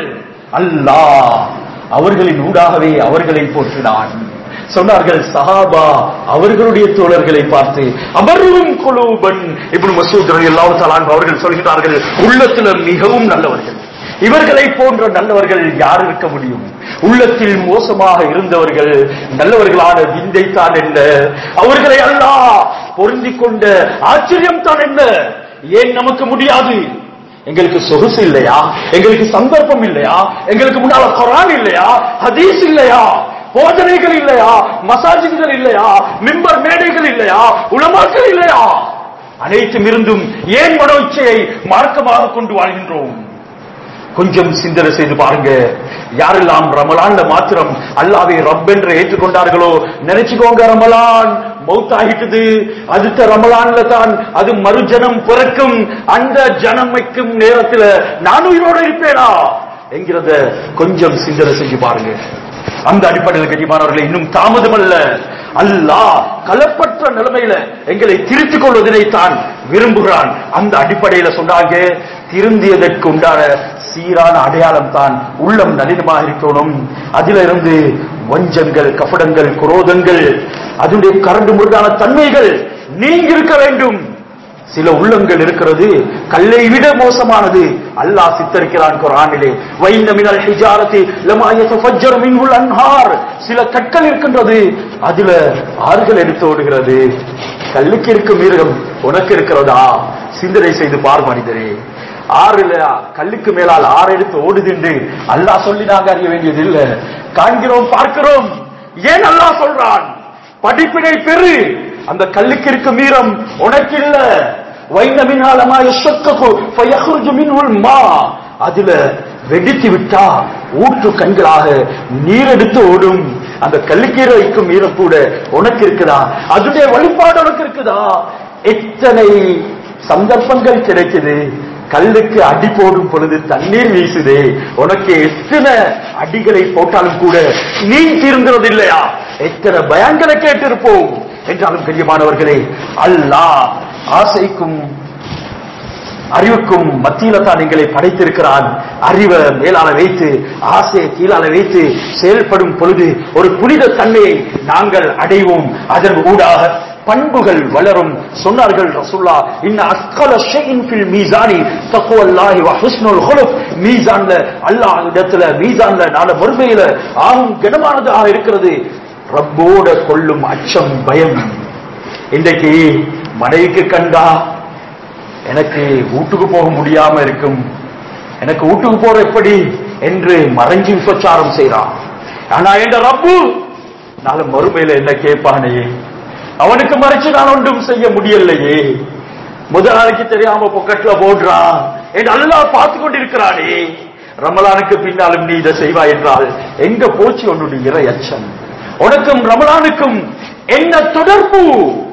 S1: அல்லாஹ் அவர்களின் ஊடாகவே அவர்களை போற்றினான் சொன்னார்கள் சஹாபா அவர்களுடைய தோழர்களை பார்த்து அமர்வும் குழுபன் இப்படி மசூத் அல்லாஹ் தலான் அவர்கள் சொல்கிறார்கள் உள்ளத்துல மிகவும் நல்லவர்கள் இவர்களை போன்ற நல்லவர்கள் யார் இருக்க முடியும் உள்ளத்தில் மோசமாக இருந்தவர்கள் நல்லவர்களான விந்தை தான் என்ன அவர்களை அல்லாஹ் பொருந்திக் கொண்ட ஆச்சரியம் தான் என்ன ஏன் நமக்கு முடியாது எங்களுக்கு சொகுசு இல்லையா எங்களுக்கு சந்தர்ப்பம் இல்லையா எங்களுக்கு முன்னால குரான் இல்லையா ஹதீஸ் இல்லையா போதனைகள் இல்லையா மசாஜிகள் இல்லையா மிம்பர் மேடைகள் இல்லையா உலமாக்கள் இல்லையா அனைத்தும் இருந்தும் ஏன் மனோ இச்சையை மார்க்கமாக கொண்டு வாழ்கின்றோம் கொஞ்சம் சிந்தனை செய்து பாருங்க யாரெல்லாம் ரமலான்ல மாத்திரம் அல்லாவை ரப் என்று ஏற்றுக்கொண்டார்களோ நினைச்சுக்கோங்க ரமலான் மௌத் ஆகிட்டது அடுத்த ரமலான்ல தான் அது மறுஜனம் பிறக்கும் அந்த ஜனமைக்கும் நேரத்துல நான் உயிரோட இருப்பேனா என்கிறத கொஞ்சம் சிந்தனை செஞ்சு பாருங்க அந்த அடிப்படையில் கண்டிப்பானவர்களை இன்னும் தாமதம் அல்ல அல்லாஹ் கலப்பற்ற நிலைமையில எங்களை திருத்திக் கொள்வதனைத்தான் விரும்புகிறான் அந்த அடிப்படையில சொன்னாங்க திருந்தியதற்கு உண்டான சீரான அடையாளம் தான் உள்ளம் நளினமாக இருக்கணும் அதில இருந்து வஞ்சங்கள் கபடங்கள் குரோதங்கள் அதனுடைய கரண்டு முருகான தன்மைகள் நீங்கி இருக்க வேண்டும் சில உள்ளங்கள் இருக்கிறது கல்லை விட மோசமானது அல்லாஹ் சித்தரிக்கிறான் குரானிலே வைந்த மினல் ஹிஜாரத்தி லமா யதஃபஜ்ஜரு மின்ஹுல் அன்ஹார் சில கற்கள் இருக்கின்றது அதுல ஆறுகள் எடுத்து ஓடுகிறது கல்லுக்கு இருக்கும் மிருகம் உனக்கு இருக்கிறதா சிந்தனை செய்து பார் மனிதரே ஆறுல கல்லுக்கு மேலால் ஆறு எடுத்து ஓடுது என்று அல்லாஹ் சொல்லி நாங்க அறிய வேண்டியது இல்ல காண்கிறோம் பார்க்கிறோம் ஏன் அல்லாஹ் சொல்றான் படிப்பினை பெறு அந்த கல்லுக்கு இருக்கும் மீறம் உனக்கு இல்ல வைந்த மினாலமா யஷக்ககு ஃபயஹ்ருஜு மின்ஹுல் மா அதுல வெடித்து விட்டா ஊற்று கண்களாக நீர் எடுத்து ஓடும் அந்த கல்லுக்கீரை வைக்கும் மீறம் கூட உனக்கு இருக்குதா அதுடைய வழிபாடு உனக்கு இருக்குதா எத்தனை சந்தர்ப்பங்கள் கிடைக்குது கல்லுக்கு அடி போடும் பொழுது தண்ணீர் வீசுதே உனக்கு எத்தனை அடிகளை போட்டாலும் கூட நீ தீர்ந்தது இல்லையா எத்தனை பயங்களை கேட்டிருப்போம் என்றாலும் கண்ணியமானவர்களே அல்லாஹ் ஆசைக்கும் அறிவுக்கும் மத்தியில தான் எங்களை படைத்திருக்கிறான் அறிவை மேலால வைத்து ஆசையை கீழால வைத்து செயல்படும் பொழுது ஒரு புனித தன்மையை நாங்கள் அடைவோம் அதன் ஊடாக பண்புகள் வளரும் சொன்னார்கள் ரசூல்லா இன்ன அஸ்கல ஷைஇன் ஃபில் மீசானி தக்வல்லாஹி வ ஹுஸ்னுல் ஹுலுக் மீசான்ல அல்லாஹ் இடத்துல மீசான்ல நாள மறுமையில ஆகும் கனமானதாக இருக்கிறது ரப்போட கொள்ளும் அச்சம் பயம் இன்றைக்கு மனைவிக்கு கண்டா எனக்கு வீட்டுக்கு போக முடியாம இருக்கும் எனக்கு வீட்டுக்கு போற எப்படி என்று மறைஞ்சு விபச்சாரம் செய்றான் ஆனா என்ற ரப்பு நாளை மறுமையில என்ன கேட்பானே அவனுக்கு மறைச்சு நான் ஒன்றும் செய்ய முடியலையே முதலாளிக்கு தெரியாம பொக்கெட்ல போடுறான் என்று அல்லாஹ் பார்த்து கொண்டிருக்கிறானே ரமலானுக்கு பின்னாலும் நீ இதை செய்வாய் என்றால் எங்க போச்சு உன்னுடைய இறை அச்சம் உனக்கும் ரமலானுக்கும் என்ன தொடர்பு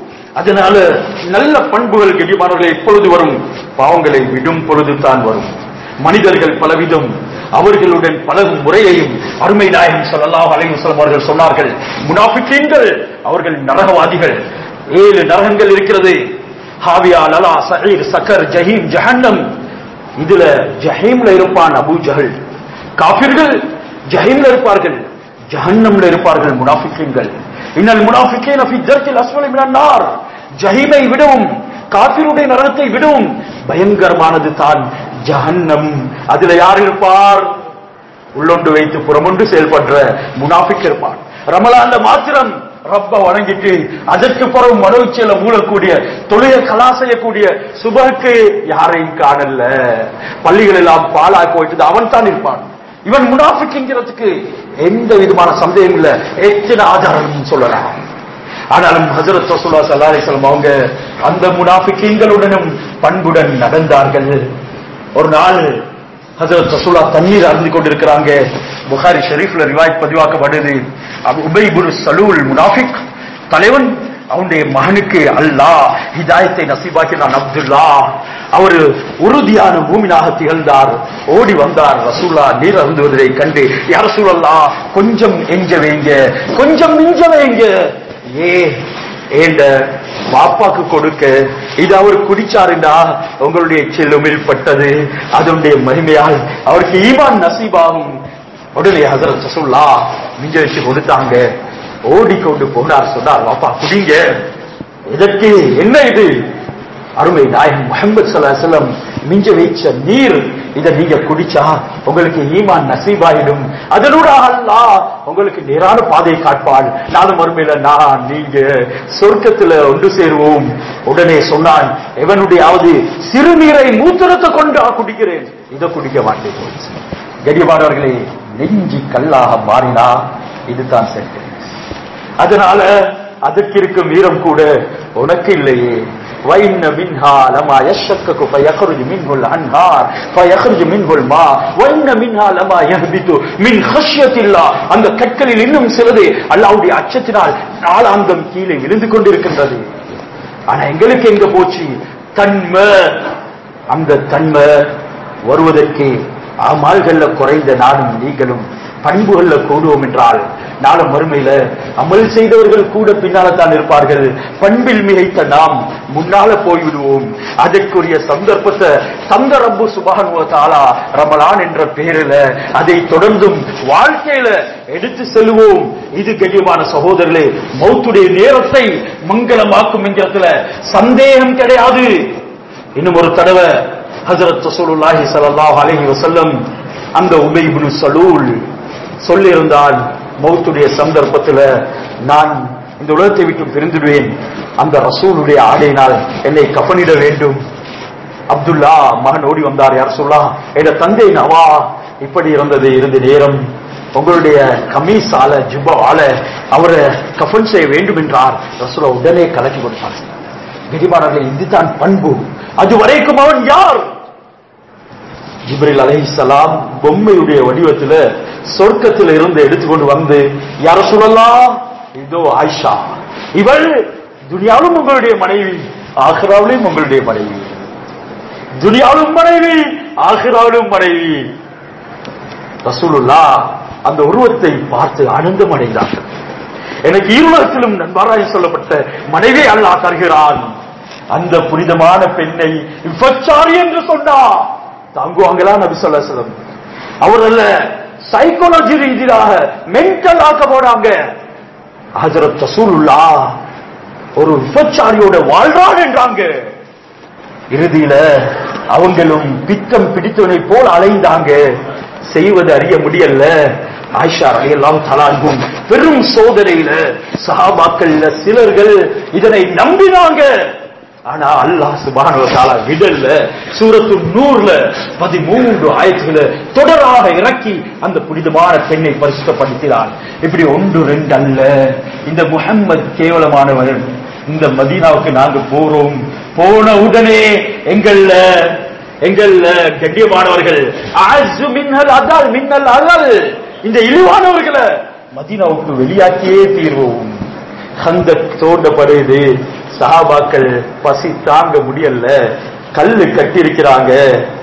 S1: அதனால நல்ல பண்புகள் கெடிமானவர்களை எப்பொழுது வரும் பாவங்களை விடும் பொழுது தான் வரும் மனிதர்கள் பலவிதம் அவர்களுடன் பழகும் முறையையும் அருமை நாயகம் ஸல்லல்லாஹு அலைஹி வஸல்லம் அவர்கள் சொன்னார்கள் முனாஃபிக்கீன்கள் அவர்கள் நரகவாதிகள் ஏழு நரகங்கள் இருக்கிறது ஹாவியா லலா சஈர் சக்கர் ஜஹீம் ஜஹன்னம் இதுல ஜஹீம்ல இருப்பான் அபூ ஜஹல் காபிர்கள் ஜஹீம்ல இருப்பார்கள் ஜஹன்னம்ல இருப்பார்கள் முனாஃபிக்கீன்கள் இன்னல் முனாஃபிக்கீன ஃபி தர்கில் அஸ்வலி மினன் நார் ஜஹீமை விடவும் காபிருடைய நரகத்தை விடவும் பயங்கரமானது தான் ஜஹன்னம் அதுல யார் இருப்பார் உள்ளொன்று வைத்து புறமொன்று செயல்படுற முனாஃபிக் இருப்பார் ரமலான்ல மாத்திரம் ரப்ப வணங்கிட்டு அதற்கு பிறகு மனோச்சியில மூழக்கூடிய தொழில கலா செய்யக்கூடிய சுபக்கு யாரையும் காணல பள்ளிகள் எல்லாம் பாழாய் போயிட்டு அவன் தான் இருப்பான் இவன் முனாஃபிக்ங்கிறதுக்கு எந்த விதமான சந்தேகம் இல்ல எத்தனை ஆதாரம் சொல்லலாம் ஆனாலும் ஹசரத் ரசூல்லா ஸல்லல்லாஹு அலைஹி வஸல்லம் அவங்க அந்த முனாஃபிக்கீன்களுடனும் பண்புடன் நடந்தார்கள் ஒரு நாள் ஹசரத் ரசூலா தண்ணீர் அருந்திக் கொண்டிருக்கிறாங்க புகாரி ஷெரீஃப்ல ரிவாயத் பதிவாக்கப்படுது அபு உபை இப்னு சலூல் முனாஃபிக் தலைவன் அவனுடைய மகனுக்கு அல்லாஹ் ஹிதாயத்தை நசீபாக்கினான் அப்துல்லா அவர் உறுதியான பூமினாக திகழ்ந்தார் ஓடி வந்தார் ரசூலா நீர் அருந்துவதை கண்டு யார் ரசூலல்லா கொஞ்சம் எஞ்ச வைங்க கொஞ்சம் மிஞ்ச வைங்க ஏ ஏண்ட பாப்பாக்கு கொடுக்க இது அவர் குடிச்சாருண்டா உங்களுடைய செல்லுமில் பட்டது அதனுடைய மகிமையால் அவருக்கு ஈமான் நசீபாகும் உடனே ஹசரத் ரசூல்லா மிஞ்ச வச்சு கொடுத்தாங்க ஓடிக்கொண்டு போனார் சொன்னார் பாப்பா குடிங்க இதற்கு என்ன இது அருமை நாயகம் முகமது சல்லா செல்லம் மிஞ்ச வைச்ச நீர் இதை நீங்க குடிச்சா உங்களுக்கு ஈமான் நசீபாயிடும் அதனூட அல்லாஹ் உங்களுக்கு நேரான பாதையை காட்பாள் நானும் மறுமையில நான் நீங்க சொர்க்கத்துல ஒன்று சேருவோம் உடனே சொன்னான் எவனுடையாவது சிறுநீரை மூத்திரத்தை கொண்டு குடிக்கிறேன் இதை குடிக்க மாட்டேன் கடியமானவர்களே நெஞ்சி கல்லாக மாறினா இதுதான் சென்டென்ஸ் அதனால அதற்கு இருக்கும் வீரம் கூட உனக்கு இல்லையே وإن منها لما يشكك فيخرج منه الأنهار فيخرج منه الماء وإن منها لما يهبط من خشية الله அந்த கற்களில் இன்னும் சிலது அல்லாஹ்வுடைய அச்சத்தினால் நாளாந்தம் கீழே விழுந்து கொண்டிருக்கின்றது ஆனா எங்களுக்கு எங்க போச்சு தன்மை அந்த தன்மை வருவதற்கு அமால்கள்ல குறைந்த நானும் நீங்களும் பண்புகள்ல கூடுவோம் என்றால் நாளை மறுமையில அமல் செய்தவர்கள் கூட பின்னால தான் இருப்பார்கள் பண்பில் மிகைத்த நாம் முன்னால போய்விடுவோம் அதற்குரிய சந்தர்ப்பத்தை தந்த ரப்பு சுபானுவ தாலா ரமலான் என்ற பெயரில அதை தொடர்ந்தும் வாழ்க்கையில எடுத்து செல்வோம் இது கண்ணியமான சகோதரர்களே மௌத்துடைய நேரத்தை மங்களமாக்கும் என்கிறதுல சந்தேகம் கிடையாது இன்னும் ஒரு தடவை ஹசரத் ரசூலுல்லாஹி ஸல்லல்லாஹு அலைஹி வஸல்லம் அந்த உபை இப்னு சலூல் சொல்லியிருந்தால் மௌத்துடைய சந்தர்ப்பத்தில் நான் இந்த உலகத்தை விட்டு பிரிந்துடுவேன் அந்த ரசூலுடைய ஆடையினால் என்னை கஃனிட வேண்டும் அப்துல்லா மகன் ஓடி வந்தார் யார் சொல்லா என் தந்தை நவா இப்படி இருந்தது இருந்த நேரம் உங்களுடைய கமீஸால ஜுப்பாவால அவரை கஃன் செய்ய வேண்டும் என்றார் ரசூலா உடனே கலக்கி கொடுத்தார் கெடிமானர்கள் இதுதான் பண்பு அது வரைக்கும் அவன் யார் ஜிப்ரில் அலைஹிஸ்ஸலாம் பொம்மையுடைய வடிவத்துல சொர்க்கத்தில் இருந்து எடுத்துக்கொண்டு வந்து யார சொல்லலாம் இதோ ஆயிஷா இவள் துனியாவிலும் உங்களுடைய மனைவி ஆஹ்ராவிலும் உங்களுடைய மனைவி துனியாவிலும் மனைவி ஆஹ்ராவிலும் மனைவி ரசூலுல்லா அந்த உருவத்தை பார்த்து ஆனந்தம் அடைந்தார்கள் எனக்கு இருவரத்திலும் நண்பராய் சொல்லப்பட்ட மனைவி அல்லாஹ் தருகிறான் அந்த புனிதமான பெண்ணை விபச்சாரி என்று சொன்னா தாங்குவாங்களா நபி சொல்ல சொல்லம் அவர் அல்ல சைக்காலஜி ரீதியாக மென்டல் ஆக்க போனாங்க ஹஜரத் ரசூலுல்லா ஒரு விபச்சாரியோட வாழ்றான் என்றாங்க இறுதியில அவங்களும் பித்தம் பிடித்தவனை போல் அலைந்தாங்க செய்வது அறிய முடியல ஆயிஷா அலையெல்லாம் தலாங்கும் பெரும் சோதனையில சஹாபாக்கள்ல சிலர்கள் இதனை நம்பினாங்க ஆனா அல்லாஹ் சுபானவ தாலா விடல்ல சூரத்து நூறுல பதிமூன்று ஆயிரத்துல தொடராக இறக்கி அந்த புனிதமான பெண்ணை பரிசுத்தப்படுத்தினார் இப்படி ஒன்று ரெண்டு அல்ல இந்த முஹம்மது கேவலமானவர் இந்த மதீனாவுக்கு நாங்க போறோம் போன உடனே எங்கள்ல எங்கள்ல கண்ணியமானவர்கள் அஜு மின்னல் அதால் மின்னல் அகல் இந்த இழிவானவர்களை மதீனாவுக்கு வெளியாக்கியே தீர்வோம் அந்த தோண்டப்படுது சஹாபாக்கள் பசி தாங்க முடியல கல்லு கட்டியிருக்கிறாங்க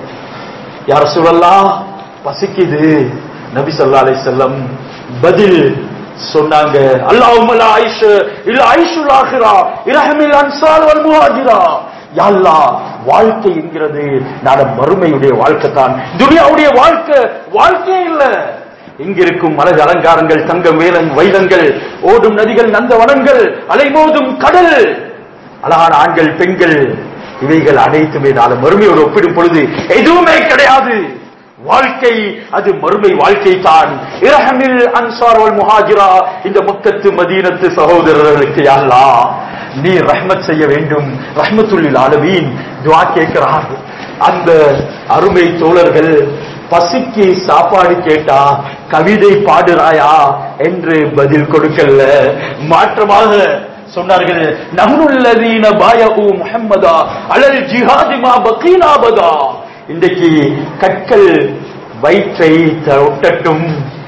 S1: யார சொல்லலாம் பசிக்குது நபி சொல்லா அலை செல்லம் பதில் சொன்னாங்க அல்லாஹும் ஆயிஷ் இல்ல ஆயிஷுல் ஆஹிரா இரஹமில் அன்சார் வல் முஹாஜிரா யா அல்லாஹ் வாழ்க்கை என்கிறது நாட மறுமையுடைய வாழ்க்கை தான் துனியாவுடைய வாழ்க்கை வாழ்க்கையே இல்ல இங்கிருக்கும் அழகு அலங்காரங்கள் தங்கம் வேலன் வைரங்கள் ஓடும் நதிகள் நந்தவனங்கள் அலைமோதும் கடல் அழகான ஆண்கள் பெண்கள் இவைகள் அனைத்துமே நாள மறுமையோடு ஒப்பிடும் பொழுது எதுவுமே கிடையாது வாழ்க்கை அது மறுமை வாழ்க்கை தான் இரஹமில் அன்சார் வல் முஹாஜிரா இந்த மக்கத்து மதீனத்து சகோதரர்களுக்கு யாழ்லா நீ ரஹ்மத் செய்ய வேண்டும் ரஹ்மத்துல்லில் ஆலமீன் துவா கேட்கிறார் அந்த அருமை தோழர்கள் பசிக்கு சாப்பாடு கேட்டா கவிதை பாடுறாயா என்று பதில் கொடுக்கல மாற்றமாக சொன்னார்கள் நஹ்னுல்லதீன பாயஹு முஹம்மதா அலல் ஜிஹாதி மா பகீனா பதா இன்றைக்கு கற்கள் வயிற்றை ஒட்டட்டும்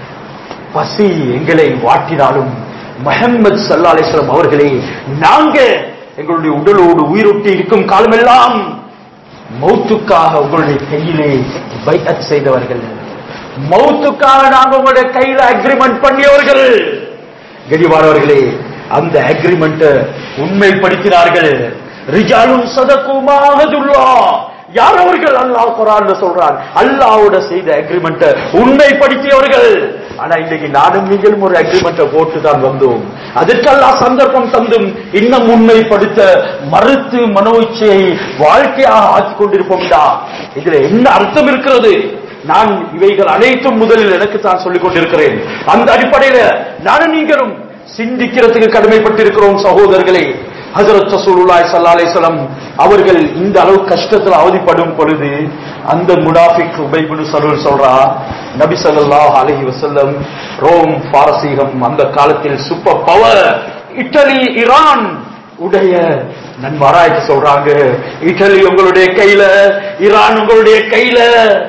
S1: பசி எங்களை வாட்டினாலும் முஹம்மது சல்லா அலிஸ்லாம் அவர்களே நாங்க எங்களுடைய உடலோடு உயிரொட்டி இருக்கும் காலமெல்லாம் மௌத்துக்காக உங்களுடைய கையிலே பைஅத் செய்தவர்கள் மௌத்துக்காக நாங்க உங்களுடைய கையில அக்ரிமெண்ட் பண்ணியவர்கள் கடிவாரவர்களே அந்த அக்ரிமெண்ட் உண்மைப்படுத்தினார்கள் ரிஜாலும் சதகுமாகதுல்லா யார் அவர்கள் அல்லாஹ் குரான் சொல்றான் அல்லாவோட செய்த அக்ரிமெண்ட் உண்மைப்படுத்தியவர்கள் ஆனா இன்னைக்கு நானும் நீங்களும் ஒரு அக்ரிமெண்ட்டை போட்டு தான் வந்தோம் அதற்கெல்லாம் சந்தர்ப்பம் தந்தும் இன்னும் உண்மைப்படுத்த மறுத்து மனோ இச்சையை வாழ்க்கையாக ஆக்கிக் கொண்டிருப்போம்டா இதுல என்ன அர்த்தம் இருக்கிறது நான் இவைகள் அனைத்தும் முதலில் எனக்கு தான் சொல்லிக் கொண்டிருக்கிறேன் அந்த அடிப்படையில நானும் நீங்களும் சிந்திக்கிறதுக்கு கடமைப்பட்டிருக்கிறோம் சகோதரர்களே ஹசரத் ரசூலுல்லாஹி ஸல்லல்லாஹு அலைஹி வஸல்லம் அவர்கள் இந்த அளவு கஷ்டத்தில் அவதிப்படும் பொழுது அந்த முனாஃபிக் உபை இப்னு சலூல் சொல்றா நபி ஸல்லல்லாஹு அலைஹி வஸல்லம் ரோம் பாரசீகம் அந்த காலத்தில் சூப்பர் பவர் இட்டலி ஈரான் உடைய நன்மாராய்ச்சி சொல்றாங்க இட்டலி உங்களுடைய கையில ஈரான் உங்களுடைய கையில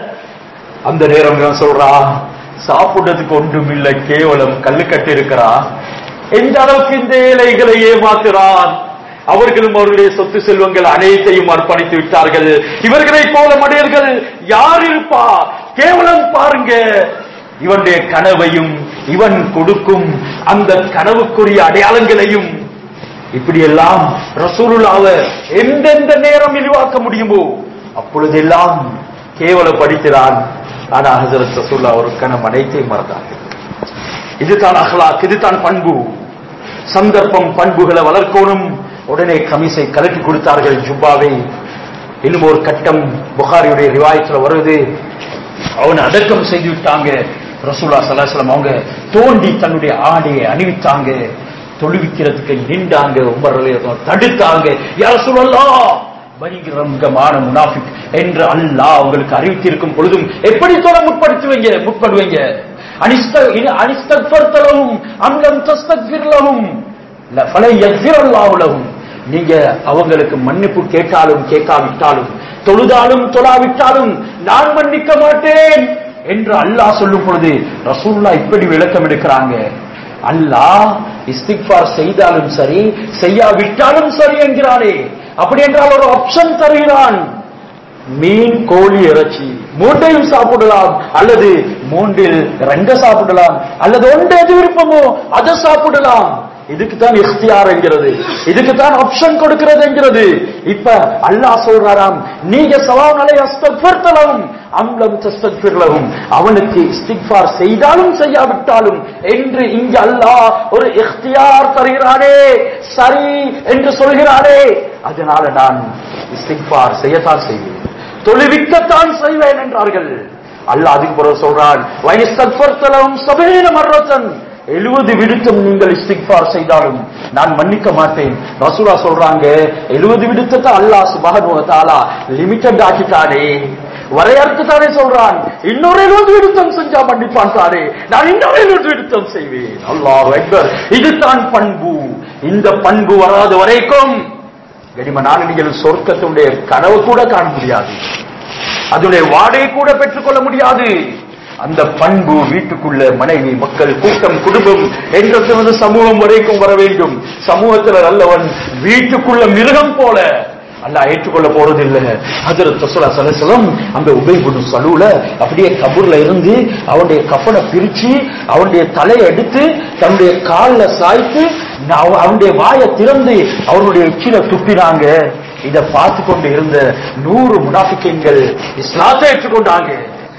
S1: அந்த நேரம் நான் சொல்றா சாப்பிடுறதுக்கு ஒன்றும் இல்லை கேவலம் கல்லு கட்டி இருக்கிறா எந்த அளவுக்கு இந்த ஏழைகளை ஏமாத்துறான் அவர்களும் அவர்களுடைய சொத்து செல்வங்கள் அனைத்தையும் அர்ப்பணித்து விட்டார்கள் இவர்களை போல மனிதர்கள் யார் இருப்பா கேவலம் பாருங்க இவனுடைய கனவையும் இவன் கொடுக்கும் அந்த கனவுக்குரிய அடையாளங்களையும் இப்படியெல்லாம் ரசூலுல்லாவை எந்தெந்த நேரம் இழிவாக்க முடியுமோ அப்பொழுதெல்லாம் கேவலப்படுத்தினான் ஆனா ஹசரத் ரசூல்லா ஒரு கணம் அனைத்தையும் மறந்தார்கள் இதுதான் அஹ்லாக் இதுதான் பண்பு சந்தர்ப்பம் பண்புகளை வளர்க்கணும் உடனே கமிசை கலட்டி கொடுத்தார்கள் ஜுப்பாவை இன்னும் ஒரு கட்டம் புகாரியுடைய ரிவாயத்துல வருது அவனை அடக்கம் செய்து விட்டாங்க ரசூலா சலாசலம் அவங்க தோண்டி தன்னுடைய ஆடையை அணிவித்தாங்க தொழுவிக்கிறதுக்கு நின்றாங்க உமர் ரலியல்லாஹு அன்ஹு தடுத்தாங்க யா ரசூலல்லாஹ் பகிரங்கமான முனாஃபிக் என்று அல்லாஹ் உங்களுக்கு அறிவித்திருக்கும் பொழுதும் எப்படி தொட முற்படுத்துவீங்க முற்படுவீங்க அனிஸ்த அனிஸ்தக்ஃபர்தலஹும் அம் லம் தஸ்தக்ஃபிர் லஹும் ல ஃபலை யக்ஃபிரல்லாஹு லஹும் நீங்க அவங்களுக்கு மன்னிப்பு கேட்டாலும் கேட்காவிட்டாலும் தொழுதாலும் தொழாவிட்டாலும் நான் மன்னிக்க மாட்டேன் என்று அல்லாஹ் சொல்லும் பொழுது ரசூல்லா இப்படி விளக்கம் எடுக்கிறாங்க அல்லாஹ் இஸ்திக்பார் செய்தாலும் சரி செய்யாவிட்டாலும் சரி என்கிறானே அப்படி என்றால் ஒரு ஆப்ஷன் தருகிறான் மீன் கோழி இறைச்சி மூன்றையும் சாப்பிடலாம் அல்லது மூன்றில் ரெண்ட சாப்பிடலாம் அல்லது ஒன்று எது விருப்பமோ அதை சாப்பிடலாம் இதுக்கு தான் இஃப்தியார் என்கிறது இதுக்கு தான் ஆப்ஷன் கொடுக்கிறது என்கிறது இப்ப அல்லாஹ் சொல்றாராம் நீங்க சவாலை அஸ்தக்ஃபிர்தலஹும் அம்லம் தஸ்தக்ஃபிர்லஹும் அவனுக்கு இஸ்திக்ஃபார் செய்தாலும் செய்யாவிட்டாலும் என்று இங்க அல்லாஹ் ஒரு இஃப்தியார் தருகிறானே சரி என்று சொல்கிறானே அதனால நான் இஸ்திக்ஃபார் செய்யத்தான் செய்வேன் தொழுவிக்கத்தான் செய்வேன் என்றார்கள் அல்லாஹ் அதுக்கு பிறகு சொல்றான் வயசத்வர்த்தலம் சபேன மர்ரத்தன் எழுபது விடுத்தம் நீங்கள் இஸ்திக்பார் செய்தாலும் நான் மன்னிக்க மாட்டேன் ரசூலா சொல்றாங்க எழுபது விடுத்தத்தை அல்லாஹ் சுபஹானஹு வ தஆலா லிமிட்டட் ஆக்கிட்டானே வரையறுத்து தானே சொல்றான் இன்னொரு எழுபது விடுத்தம் செஞ்சா மன்னிப்பான் தானே நான் இன்னொரு எழுபது விடுத்தம் செய்வேன் அல்லாஹ் அக்பர் இதுதான் பண்பு இந்த பண்பு வராத வரைக்கும் கனிம நான் நீங்கள் சொர்க்கத்தினுடைய கனவு கூட காண முடியாது அதனுடைய வாடகை கூட பெற்றுக்கொள்ள முடியாது அந்த பண்பு வீட்டுக்குள்ள மனைவி மக்கள் கூட்டம் குடும்பம் என்றது வந்து சமூகம் வரைக்கும் வர வேண்டும் சமூகத்துல நல்லவன் வீட்டுக்குள்ள மிருகம் போல அல்லாஹ் ஏற்றுக்கொள்ள போறது இல்ல ஹஜரத் ரசூலா சலசலம் அந்த உபயோக சலூல அப்படியே கபூர்ல இருந்து அவனுடைய கப்பனை பிரிச்சு அவனுடைய தலையை எடுத்து தன்னுடைய கால்ல சாய்த்து அவ- அவனுடைய வாயை திறந்து அவனுடைய உச்சியில துப்பினாங்க இத பார்த்து கொண்டு இருந்த நூறு முனாஃபிக்கீன்கள் இஸ்லாத்தை ஏற்றுக்கொண்டாங்க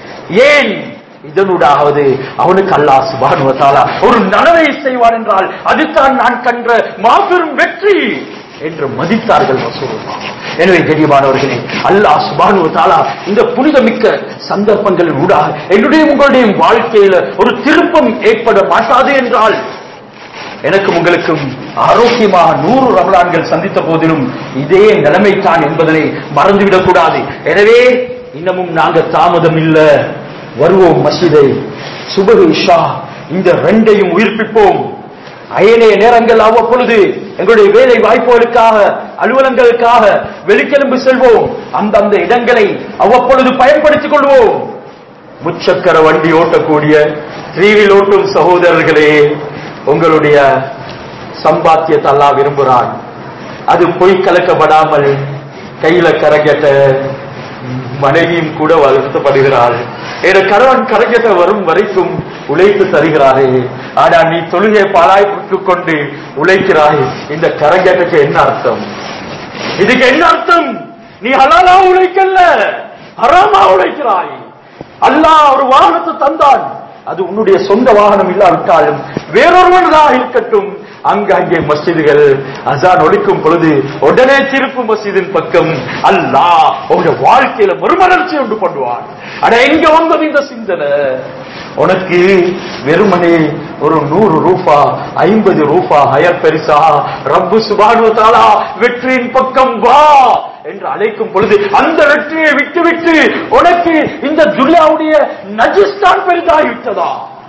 S1: ஏன் இதனூடாவது அவனுக்கு அல்லாஹ் சுபானு வ தஆலா ஒரு நனவை செய்வான் என்றால் அதுதான் நான் கண்ட மாபெரும் வெற்றி என்று மதித்தார்கள் ரசூலுல்லாஹ் எனவே கண்ணியமானவர்களே அல்லாஹ் சுபானு வ தஆலா இந்த புனிதமிக்க சந்தர்ப்பங்களின் ஊடாக என்னுடைய உங்களுடைய வாழ்க்கையில ஒரு திருப்பம் ஏற்பட மாட்டாது என்றால் எனக்கும் உங்களுக்கும் ஆரோக்கியமாக நூறு ரமலான்கள் சந்தித்த போதிலும் இதே நிலைமை தான் என்பதனை மறந்துவிடக் கூடாது எனவே இன்னமும் நாங்க தாமதம் இல்ல வருவோம் மசீதை சுபகு இஷா இந்த ரெண்டையும் உயிர்ப்பிப்போம் அயனைய நேரங்கள் அவ்வப்பொழுது எங்களுடைய வேலை வாய்ப்புகளுக்காக அலுவலங்களுக்காக வெளிக்கிளம்பு செல்வோம் அந்தந்த இடங்களை அவ்வப்பொழுது பயன்படுத்திக் கொள்வோம் முச்சக்கர வண்டி ஓட்டக்கூடிய த்ரீவில் ஓட்டும் சகோதரர்களே உங்களுடைய சம்பாத்தியத்தை அல்லாஹ் விரும்புகிறான் அது பொய் கலக்கப்படாமல் கையில கரகட்ட மனைவியும் கூட வருத்தப்படுகிறாள் என கணவன் கரகட்ட வரும் வரைக்கும் உழைத்து தருகிறாரே ஆனா நீ தொழுகை பாலாய்ப்புக் கொண்டு உழைக்கிறாய் இந்த கரகட்டுக்கு என்ன அர்த்தம் இதுக்கு என்ன அர்த்தம் நீ ஹலாலா உழைக்கல ஹராமா உழைக்கிறாய் அல்லாஹ் ஒரு வாகனத்தை தந்தான் அது உன்னுடைய சொந்த வாகனம் இல்லாவிட்டாலும் வேறொருவனதாக இருக்கட்டும் அங்கங்கே மஸ்ஜிதுகள் அசான் ஒழிக்கும் பொழுது உடனே திருப்பு மஸ்ஜிதின் பக்கம் அல்லாஹ் உங்க வாழ்க்கையில மறுமலர்ச்சி உண்டு பண்ணுவான் அட எங்க வந்தது இந்த சிந்தனை உனக்கு வெறுமனே ஒரு நூறு ரூபா ஐம்பது ரூபா ஹயர் பெருசா ரப்பு சுபானு தாலா வெற்றியின் பக்கம் வா என்று அழைக்கும் பொழுது அந்த வெற்றியை விட்டுவிட்டு உனக்கு இந்த துனியாவுடைய நஜிஸ்தான் பெரிதாகி விட்டதா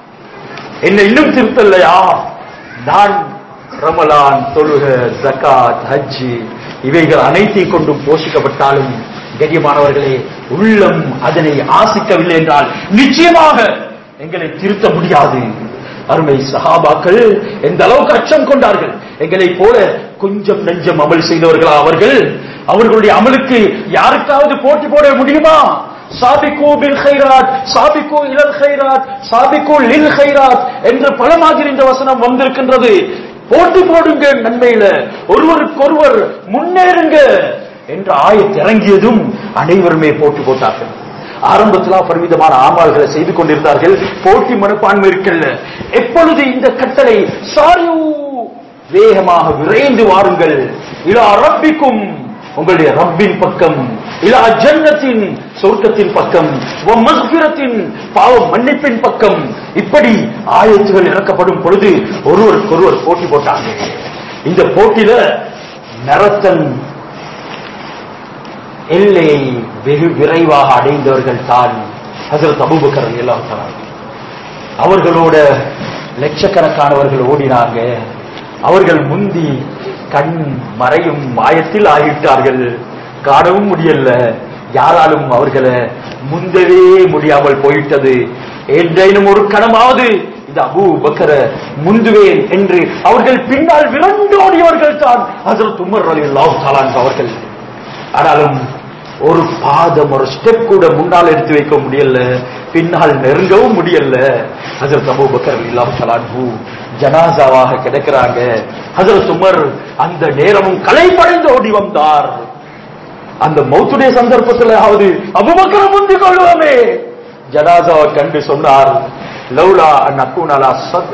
S1: என்ன இன்னும் திருத்தலையா நான் ரமலான் தொழுக ஜகாத் ஹஜ்ஜி இவைகள் அனைத்தையும் கொண்டும் போஷிக்கப்பட்டாலும் கண்ணியமானவர்களே உள்ளம் அதனை ஆசிக்கவில்லை என்றால் நிச்சயமாக எங்களை திருத்த முடியாது அருமை சஹாபாக்கள் எந்த அளவுக்கு அச்சம் கொண்டார்கள் எங்களை போல கொஞ்சம் நெஞ்சம் அமல் செய்தவர்களா அவர்கள் அவர்களுடைய அமலுக்கு யாருக்காவது போட்டி போட முடியுமா சாபிகூ பில் கைராத் சாபிகூ இலல் கைராத் சாபிகூ லில் கைராத் என்று பல மாதிரி இந்த வசனம் வந்திருக்கின்றது போட்டி போடுங்க நன்மையில ஒருவருக்கொருவர் முன்னேறுங்க என்ற ஆயத் இறங்கியதும் அனைவருமே போட்டி போட்டார்கள் ஆரம்பத்தில் பரிமிதமான ஆமால்களை செய்து கொண்டிருந்தார்கள் போட்டி மனப்பான்மை இருக்கல்ல எப்பொழுது இந்த கட்டளை சாரியு வேகமாக விரைந்து வாருங்கள் இலா ரப்பிக்கும் உங்களுடைய ரப்பின் பக்கம் இலா ஜன்னத்தின் சொர்க்கத்தின் பக்கம் வ மக்ஃபிரத்தின் பாவ மன்னிப்பின் பக்கம் இப்படி ஆயத்துகள் இறக்கப்படும் பொழுது ஒருவருக்கொருவர் போட்டி போட்டாங்க இந்த போட்டியில நரத்தன் எல்லையை வெகு விரைவாக அடைந்தவர்கள் தான் ஹசரத் அபூபக்கர் எல்லாம் அவர்களோட லட்சக்கணக்கானவர்கள் ஓடினாங்க அவர்கள் முந்தி கண் மறையும் மாயத்தில் ஆகிவிட்டார்கள் காணவும் முடியல யாராலும் அவர்களை முந்தவே முடியாமல் போயிட்டது என்றேனும் ஒரு கணமாவது இந்த அபூ பக்கர முந்துவேன் என்று அவர்கள் பின்னால் விரண்டோடியவர்கள் தான் ஹசரத் உமர் அலி அல்லாஹ் அவர்கள் ஆனாலும் ஒரு பாதம் ஒரு ஸ்டெப் கூட முன்னால் எடுத்து வைக்க முடியல பின்னால் நெருங்கவும் முடியல ஹசரத் அபூ பக்கர் இல்லாம் சலான்பு ஜனாசாவாக கிடக்கிறாங்க ஹசரத் உமர் அந்த நேரமும் கலைப்படைந்து ஓடி வந்தார் அந்த மௌத்துடைய சந்தர்ப்பத்திலாவது அபுபக்கர முந்தி கொள்வோமே ஜனாசாவை கண்டு சொன்னார் லௌலா அன் அக்கூன் அலா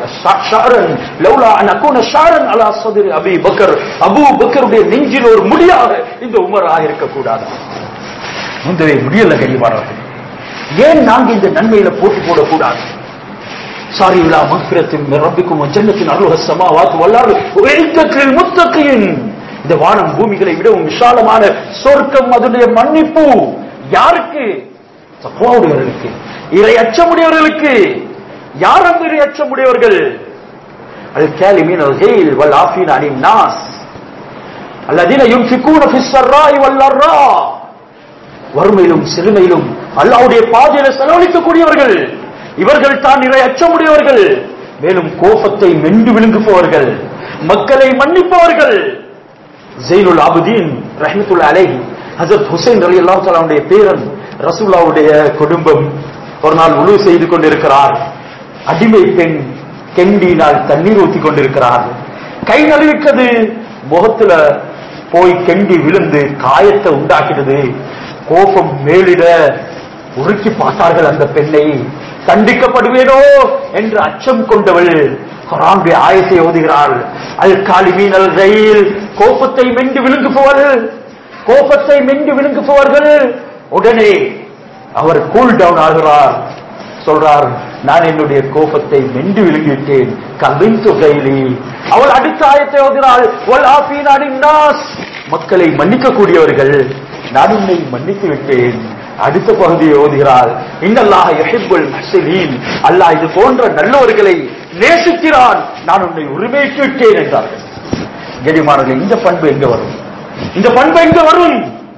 S1: ஷாரன் லௌலா அன் அக்கூன ஷாரன் அலா சதுர் அபி பக்கர் அபு பக்கருடைய நெஞ்சில் ஒரு முடியாக இந்த உமராக இருக்கக்கூடாது முந்தவே முடியல கைவாரர்கள் ஏன் நாங்க இந்த நன்மையில போட்டி போடக்கூடாது சாரி விழா மக்பிரத்தின் ரப்பிக்கும் ஜன்னத்தின் அருள சமாவாத்து வல்லாறு ஒழுக்கத்தில் முத்தகையின் இந்த வானம் பூமிகளை விடவும் விசாலமான சொர்க்கம் அதனுடைய மன்னிப்பு யாருக்கு தக்குவாவுடையவர்களுக்கு இறை அச்சமுடையவர்களுக்கு யார் அந்த இறை அச்சமுடையவர்கள் அது கேலிமீன் ஹெயில் வல் ஆஃபீன் அனி நாஸ் அல்லதீன யுன்ஃபிகூன ஃபிஸ் ஸர்ராய் வல் லர்ரா வறுமையிலும் சிறுமையிலும் அல்லாவுடைய பாதையில செலவழிக்கக்கூடியவர்கள் இவர்கள் தான் இறை அச்சமுடையவர்கள் மேலும் கோபத்தை மென்று விழுங்குபவர்கள் மக்களை மன்னிப்பவர்கள் ஜெயினுல் ஆபுதீன் ரஹமத்துல் அலேஹி ஹசரத் ஹுசைன் அலி அல்லாஹ் தலாவுடைய பேரன் ரசூலாவுடைய குடும்பம் ஒரு நாள் உழு செய்து கொண்டிருக்கிறார் அடிமை பெண் கெண்டினால் தண்ணீர் ஊத்தி கொண்டிருக்கிறார் கை நழுவிட்டது முகத்துல போய் கெண்டி விழுந்து காயத்தை உண்டாக்கினது கோபம் மேலிட உருக்கி பார்த்தார்கள் அந்த பெண்ணை தண்டிக்கப்படுவேனோ என்று அச்சம் கொண்டவள் குரானுடைய ஆயத்தை ஓதுகிறாள் அல் காலிமீன் அல் ரயில் கோபத்தை மென்று விழுங்குபவர்கள் கோபத்தை மென்று விழுங்குபவர்கள் உடனே அவர் கூல் டவுன் ஆகிறார் சொல்றார் நான் என்னுடைய கோபத்தை மென்று விழுங்கிவிட்டேன் கவின் தொகையிலி அவள் அடுத்த ஆயத்தை ஓதுகிறாள் ஒல் ஆஃபீன் அனின் நாஸ் மக்களை மன்னிக்கக்கூடியவர்கள் நான் உன்னை மன்னித்து விட்டேன் அடுத்த பகுதியை ஓதுகிறாள் இன்னல்லாக யஹிப்புல் முஹ்சினீன் அல்லாஹ் இது போன்ற நல்லவர்களை நேசிக்கிறான் நான் உன்னை உரிமைக்கு விட்டேன் என்றார்கள் கெடிமார்கள் இந்த பண்பு எங்க வரும் இந்த பண்பு எங்க வரும்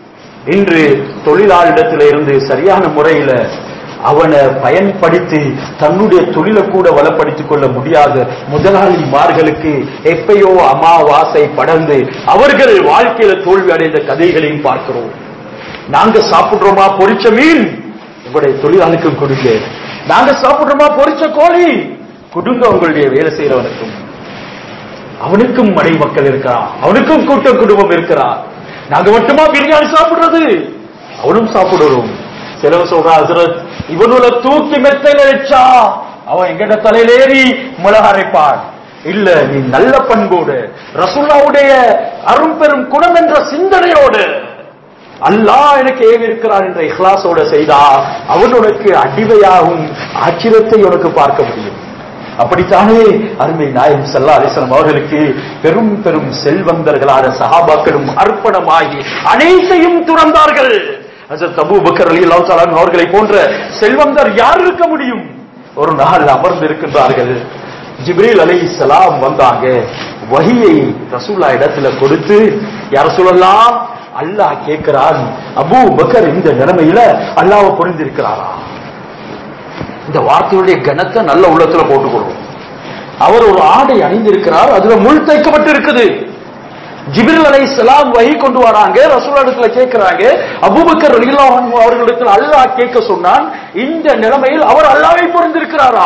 S1: இன்று தொழிலாளிடத்தில இருந்து சரியான முறையில அவனை பயன்படுத்தி தன்னுடைய தொழிலை கூட வளப்படுத்திக் கொள்ள முடியாத முதலாளிமார்களுக்கு எப்பயோ அமாவாசை படர்ந்து அவர்கள் வாழ்க்கையில தோல்வி அடைந்த கதைகளையும் பார்க்கிறோம் நாங்க சாப்பிடுறோமா பொரிச்ச மீன் உங்களுடைய தொழிலாளிக்கும் கொடுங்க நாங்க சாப்பிடுறோமா பொரிச்ச கோழி கொடுங்க உங்களுடைய வேலை செய்யறவனுக்கும் அவனுக்கும் மனை மக்கள் இருக்கிறான் அவனுக்கும் கூட்ட குடும்பம் இருக்கிறான் நாங்க மட்டுமா பிரியாணி சாப்பிடுறது அவனும் சாப்பிடுறோம் சிலவன் சொல்றா ஹசரத் இவனுல தூக்கி மெத்தையில வச்சா அவன் எங்கட தலையில ஏறி மிளகா அரைப்பான் இல்ல நீ நல்ல பண்போடு ரசுல்லாவுடைய அரும்பெரும் குணம் என்ற சிந்தனையோடு அல்லாஹ் எனக்கு ஏவி இருக்கிறான் என்ற இஹ்லாசோட செய்தா அவன் உனக்கு அடிமையாகும் ஆச்சரியத்தை உனக்கு பார்க்க முடியும் அப்படித்தானே அருமை நாயம் சல்லா அலிஸ்லாம் அவர்களுக்கு பெரும் பெரும் செல்வந்தர்களான சஹாபாக்களும் அர்ப்பணமாகி அனைத்தையும் துறந்தார்கள் ஹசரத் அபூ பக்கர் அலி அல்லாஹ் அவர்களை போன்ற செல்வந்தர் யார் இருக்க முடியும் ஒரு நாள் அமர்ந்து இருக்கின்றார்கள் ஜிப்ரீல் அலை சலாம் வந்தாங்க வஹியை ரசூல்லா இடத்துல கொடுத்து யார் சொல்லலாம் அல்லாஹ் கேட்கிறான் அபூ பக்கர் இந்த நிலைமையில அல்லாஹ் புரிந்திருக்கிறாரா இந்த வார்த்தையுடைய கனத்தை நல்ல உள்ளத்துல போட்டுக்கொள்வோம் அவர் ஒரு ஆடை அணிந்திருக்கிறார் அதுல முள் தைக்கப்பட்டு இருக்குது ஜிபிரில் அலைஹிஸ்ஸலாம் வஹி கொண்டு வராங்க ரசூலுல்லாஹ்விடத்துல கேக்குறாங்க அபூபக்கர் ரலியல்லாஹு அன்ஹு அவர்களிடத்தில் அல்லாஹ் கேட்க சொன்னான் இந்த நிலைமையில் அவர் அல்லாஹ்வை புரிந்திருக்கிறாரா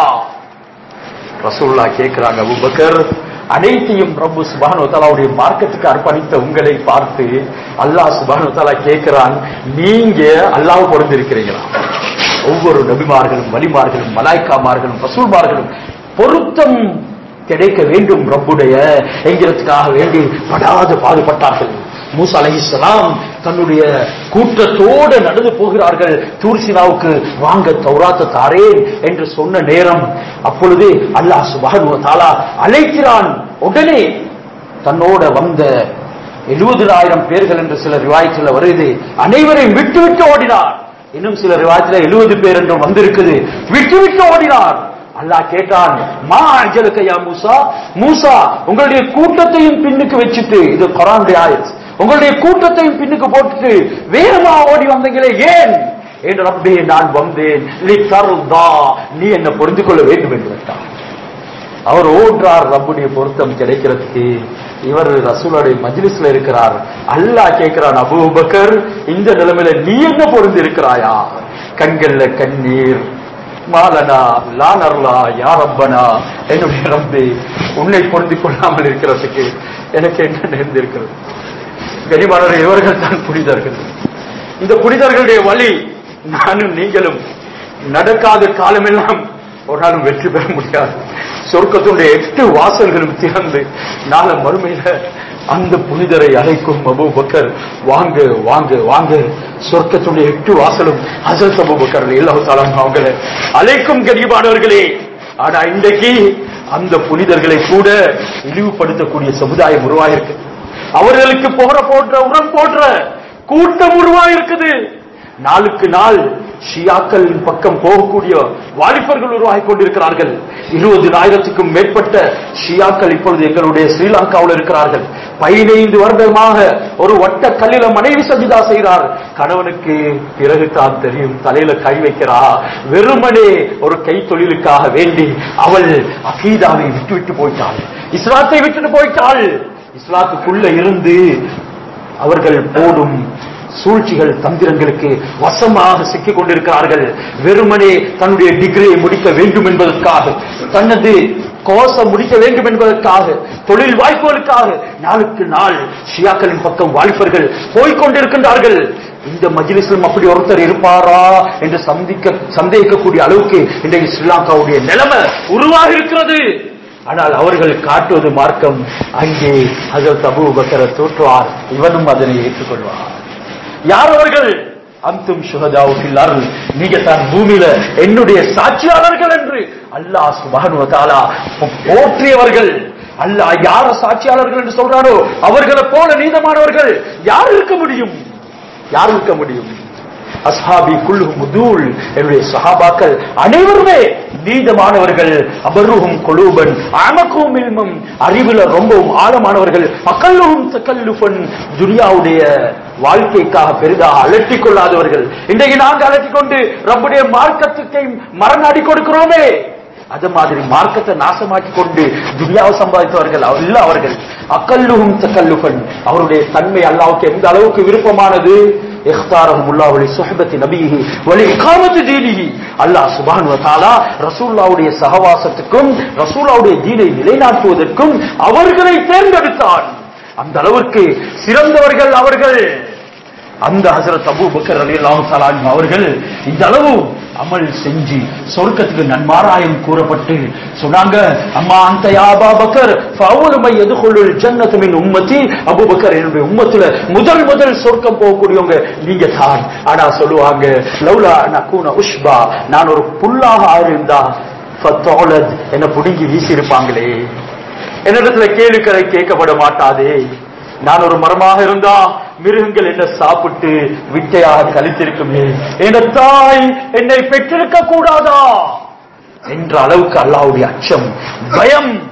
S1: ரசூல்லா கேட்கிறாங்க அபூபக்கர் அனைத்தையும் ரப்பு சுபானு தாலாவுடைய மார்க்கத்துக்கு அர்ப்பணித்த உங்களை பார்த்து அல்லாஹ் சுபானு தாலா கேட்கிறான் நீங்க அல்லாஹ் பொருந்திருக்கிறீங்களா ஒவ்வொரு நபிமார்களும் வலிமார்களும் மலாய்க்காமார்களும் ரசூல்மார்களும் பொருத்தம் கிடைக்க வேண்டும் ரப்புடைய என்கிறதுக்காக வேண்டி படாது பாடுபட்டார்கள் மூசா அலைஹிஸ்ஸலாம் தன்னுடைய கூட்டத்தோடு நடந்து போகிறார்கள் தூர்சினாவுக்கு வாங்க தௌராத்த தாரேன் என்று சொன்ன நேரம் அப்பொழுது அல்லாஹ் சுபஹானஹு வ தஆலா அழைக்கிறான் உடனே தன்னோட வந்த எழுபதாயிரம் பேர்கள் என்று சில ரிவாயத்துல வருது அனைவரையும் விட்டு விட்டு ஓடினார் இன்னும் சில ரிவாயத்துல எழுபது பேர் என்றும் வந்திருக்குது விட்டு விட்டு ஓடினார் அல்லாஹ் கேட்டான் மா அஞ்சலுக்க யா மூசா மூசா உங்களுடைய கூட்டத்தையும் பின்னுக்கு வச்சுட்டு இது குரானுடைய ஆயத் உங்களுடைய கூட்டத்தையும் பின்னுக்கு போட்டுட்டு வேகமா ஓடி வந்தீங்களே ஏன் என்று ரப்பே நான் வந்தேன் லி தர்தா நீ என்ன புரிந்து கொள்ள வேண்டும் என்று விட்டான் அவர் ஓடுறார் ரப்புடைய பொருத்தம் கிடைக்கிறதுக்கு இவர் ரசூலுடைய மஜ்லிஸ்ல இருக்கிறார் அல்லாஹ் கேட்கிறான் அபூபக்கர் இந்த நிலைமையில நீ என்ன பொருந்து இருக்கிறாயா கண்கள்ல கண்ணீர் மாலனா லானர்லா யா ரப்பனா என்னுடைய ரப்பே உன்னை பொருந்திக் கொள்ளாமல் இருக்கிறதுக்கு எனக்கு என்ன நேர்ந்திருக்கிறது கரிமானவர் இவர்கள் தான் புனிதர்கள் இந்த புனிதர்களுடைய வழி நானும் நீங்களும் நடக்காத காலமெல்லாம் ஒரு நாளும் வெற்றி பெற முடியாது சொர்க்கத்துடைய எட்டு வாசல்களும் திறந்து நாளை மறுமையில அந்த புனிதரை அழைக்கும் அபூபக்கர் வாங்க வாங்க வாங்க சொர்க்கத்துடைய எட்டு வாசலும் ஹசரத் அபூபக்கர் எல்லாத்தாலும் அவங்களை அழைக்கும் கரிபானவர்களே ஆனா இன்றைக்கு அந்த புனிதர்களை கூட இழிவுபடுத்தக்கூடிய சமுதாயம் உருவாயிருக்கு அவர்களுக்கு போற போன்ற உரம் போன்ற கூட்டம் உருவாயிருக்குது நாளுக்கு நாள் ஷியாக்களின் பக்கம் போகக்கூடிய வாலிபர்கள் உருவாகி கொண்டிருக்கிறார்கள் இருபதினாயிரத்துக்கும் மேற்பட்ட ஷியாக்கள் இப்பொழுது எங்களுடைய ஸ்ரீலங்காவில் இருக்கிறார்கள் பதினைந்து வருடமாக ஒரு வட்ட கல்லில மனைவி சஜிதா செய்கிறார் கணவனுக்கு பிறகு தான் தெரியும் தலையில கை வைக்கிறா வெறுமனே ஒரு கை தொழிலுக்காக வேண்டி அவள் அகீதாவை விட்டு விட்டு போயிட்டாள் இஸ்லாத்தை விட்டுட்டு போயிட்டாள் இஸ்லாத்துக்குள்ள இருந்து அவர்கள் போடும் சூழ்ச்சிகள் தந்திரங்களுக்கு வசமாக சிக்கிக் கொண்டிருக்கிறார்கள் வெறுமனே தன்னுடைய டிகிரியை முடிக்க வேண்டும் என்பதற்காக தனது கோசம் முடிக்க வேண்டும் என்பதற்காக தொழில் வாய்ப்புகளுக்காக நாளுக்கு நாள் ஷியாக்களின் பக்கம் வாலிபர்கள் போய்கொண்டிருக்கின்றார்கள் இந்த மஜ்லிஸிலும் அப்படி ஒருத்தர் இருப்பாரா என்று சந்திக்க சந்தேகிக்கக்கூடிய அளவுக்கு இன்றைக்கு ஸ்ரீலங்காவுடைய நிலைமை உருவாக இருக்கிறது ஆனால் அவர்கள் காட்டுவது மார்க்கம் அங்கே ஹசரத் அபூ பக்கர தோற்றுவார் இவனும் அதனை ஏற்றுக்கொள்வார் யார் அவர்கள் அந்தும் சுகதாவுக்கு அருள் நீங்க தான் பூமியில என்னுடைய சாட்சியாளர்கள் என்று அல்லாஹ் சுபானு தாலா போற்றியவர்கள் அல்லாஹ் யார சாட்சியாளர்கள் என்று சொல்றாரோ அவர்களை போல நீதமானவர்கள் யார் இருக்க முடியும் யார் இருக்க முடியும் அஸ்ஹாபி குல்லு முதூல் என்னுடைய சஹாபாக்கள் அனைவருமே நீதமானவர்கள் அபருகும் குலூபன் அமக்கும் இல்மம் அறிவுல ரொம்பவும் ஆழமானவர்கள் மக்களும் தக்கல்லுபன் துனியாவுடைய வாழ்க்கைக்காக பெரிதாக அலட்டிக் கொள்ளாதவர்கள் இன்றைக்கு நாங்கள் அலட்டிக் கொண்டு ரப்புடைய மார்க்கத்துக்கை மரணாடி கொடுக்கிறோமே அது மாதிரி மார்க்கத்தை நாசமாக்கி கொண்டு துனியாவை சம்பாதித்தவர்கள் இல்ல அவர்கள் அக்கல்லுகும் தக்கல்லுபன் அவருடைய தன்மை அல்லாவுக்கு எந்த அளவுக்கு விருப்பமானது اختارهم الله لصحبة نبيه ولإقامة دينه அல்லாஹ் சுபான் வதாலா ரசூல்லாவுடைய சகவாசத்துக்கும் ரசூல்லாவுடைய தீனை நிலைநாட்டுவதற்கும் அவர்களை தேர்ந்தெடுத்தான் அந்த அளவுக்கு சிறந்தவர்கள் அவர்கள் அந்த ஹசரத் அபூ பக்கர் அலி அல்லாஹு அவர்கள் இந்த அளவு அமல் செஞ்சு சொர்க்கத்துக்கு நன்மாராயம் கூறப்பட்டு சொன்னாங்க அம்மா அந்த யாபா பக்கர் ஃபவுலுமை எதுகொள்ளுல் ஜன்னத்து மின் உம்மத்தி அபூ பக்கர் என்னுடைய உம்மத்துல முதல் முதல் சொர்க்கம் போகக்கூடியவங்க நீங்க தான் ஆனா சொல்லுவாங்க லவ்லா நக்கூன உஷ்பா நான் ஒரு புல்லாக இருந்தா ஃபத்தோலத் என்ன புடுங்கி வீசி இருப்பாங்களே என்னிடத்துல கேள்விக்கரை கேட்கப்பட மாட்டாதே நான் ஒரு மரமாக இருந்தா மிருகங்கள் என்ன சாப்பிட்டு விட்டையாக கழித்திருக்குமே என் தாய் என்னை பெற்றிருக்க கூடாதா என்ற அளவுக்கு அல்லாவுடைய அச்சம் பயம்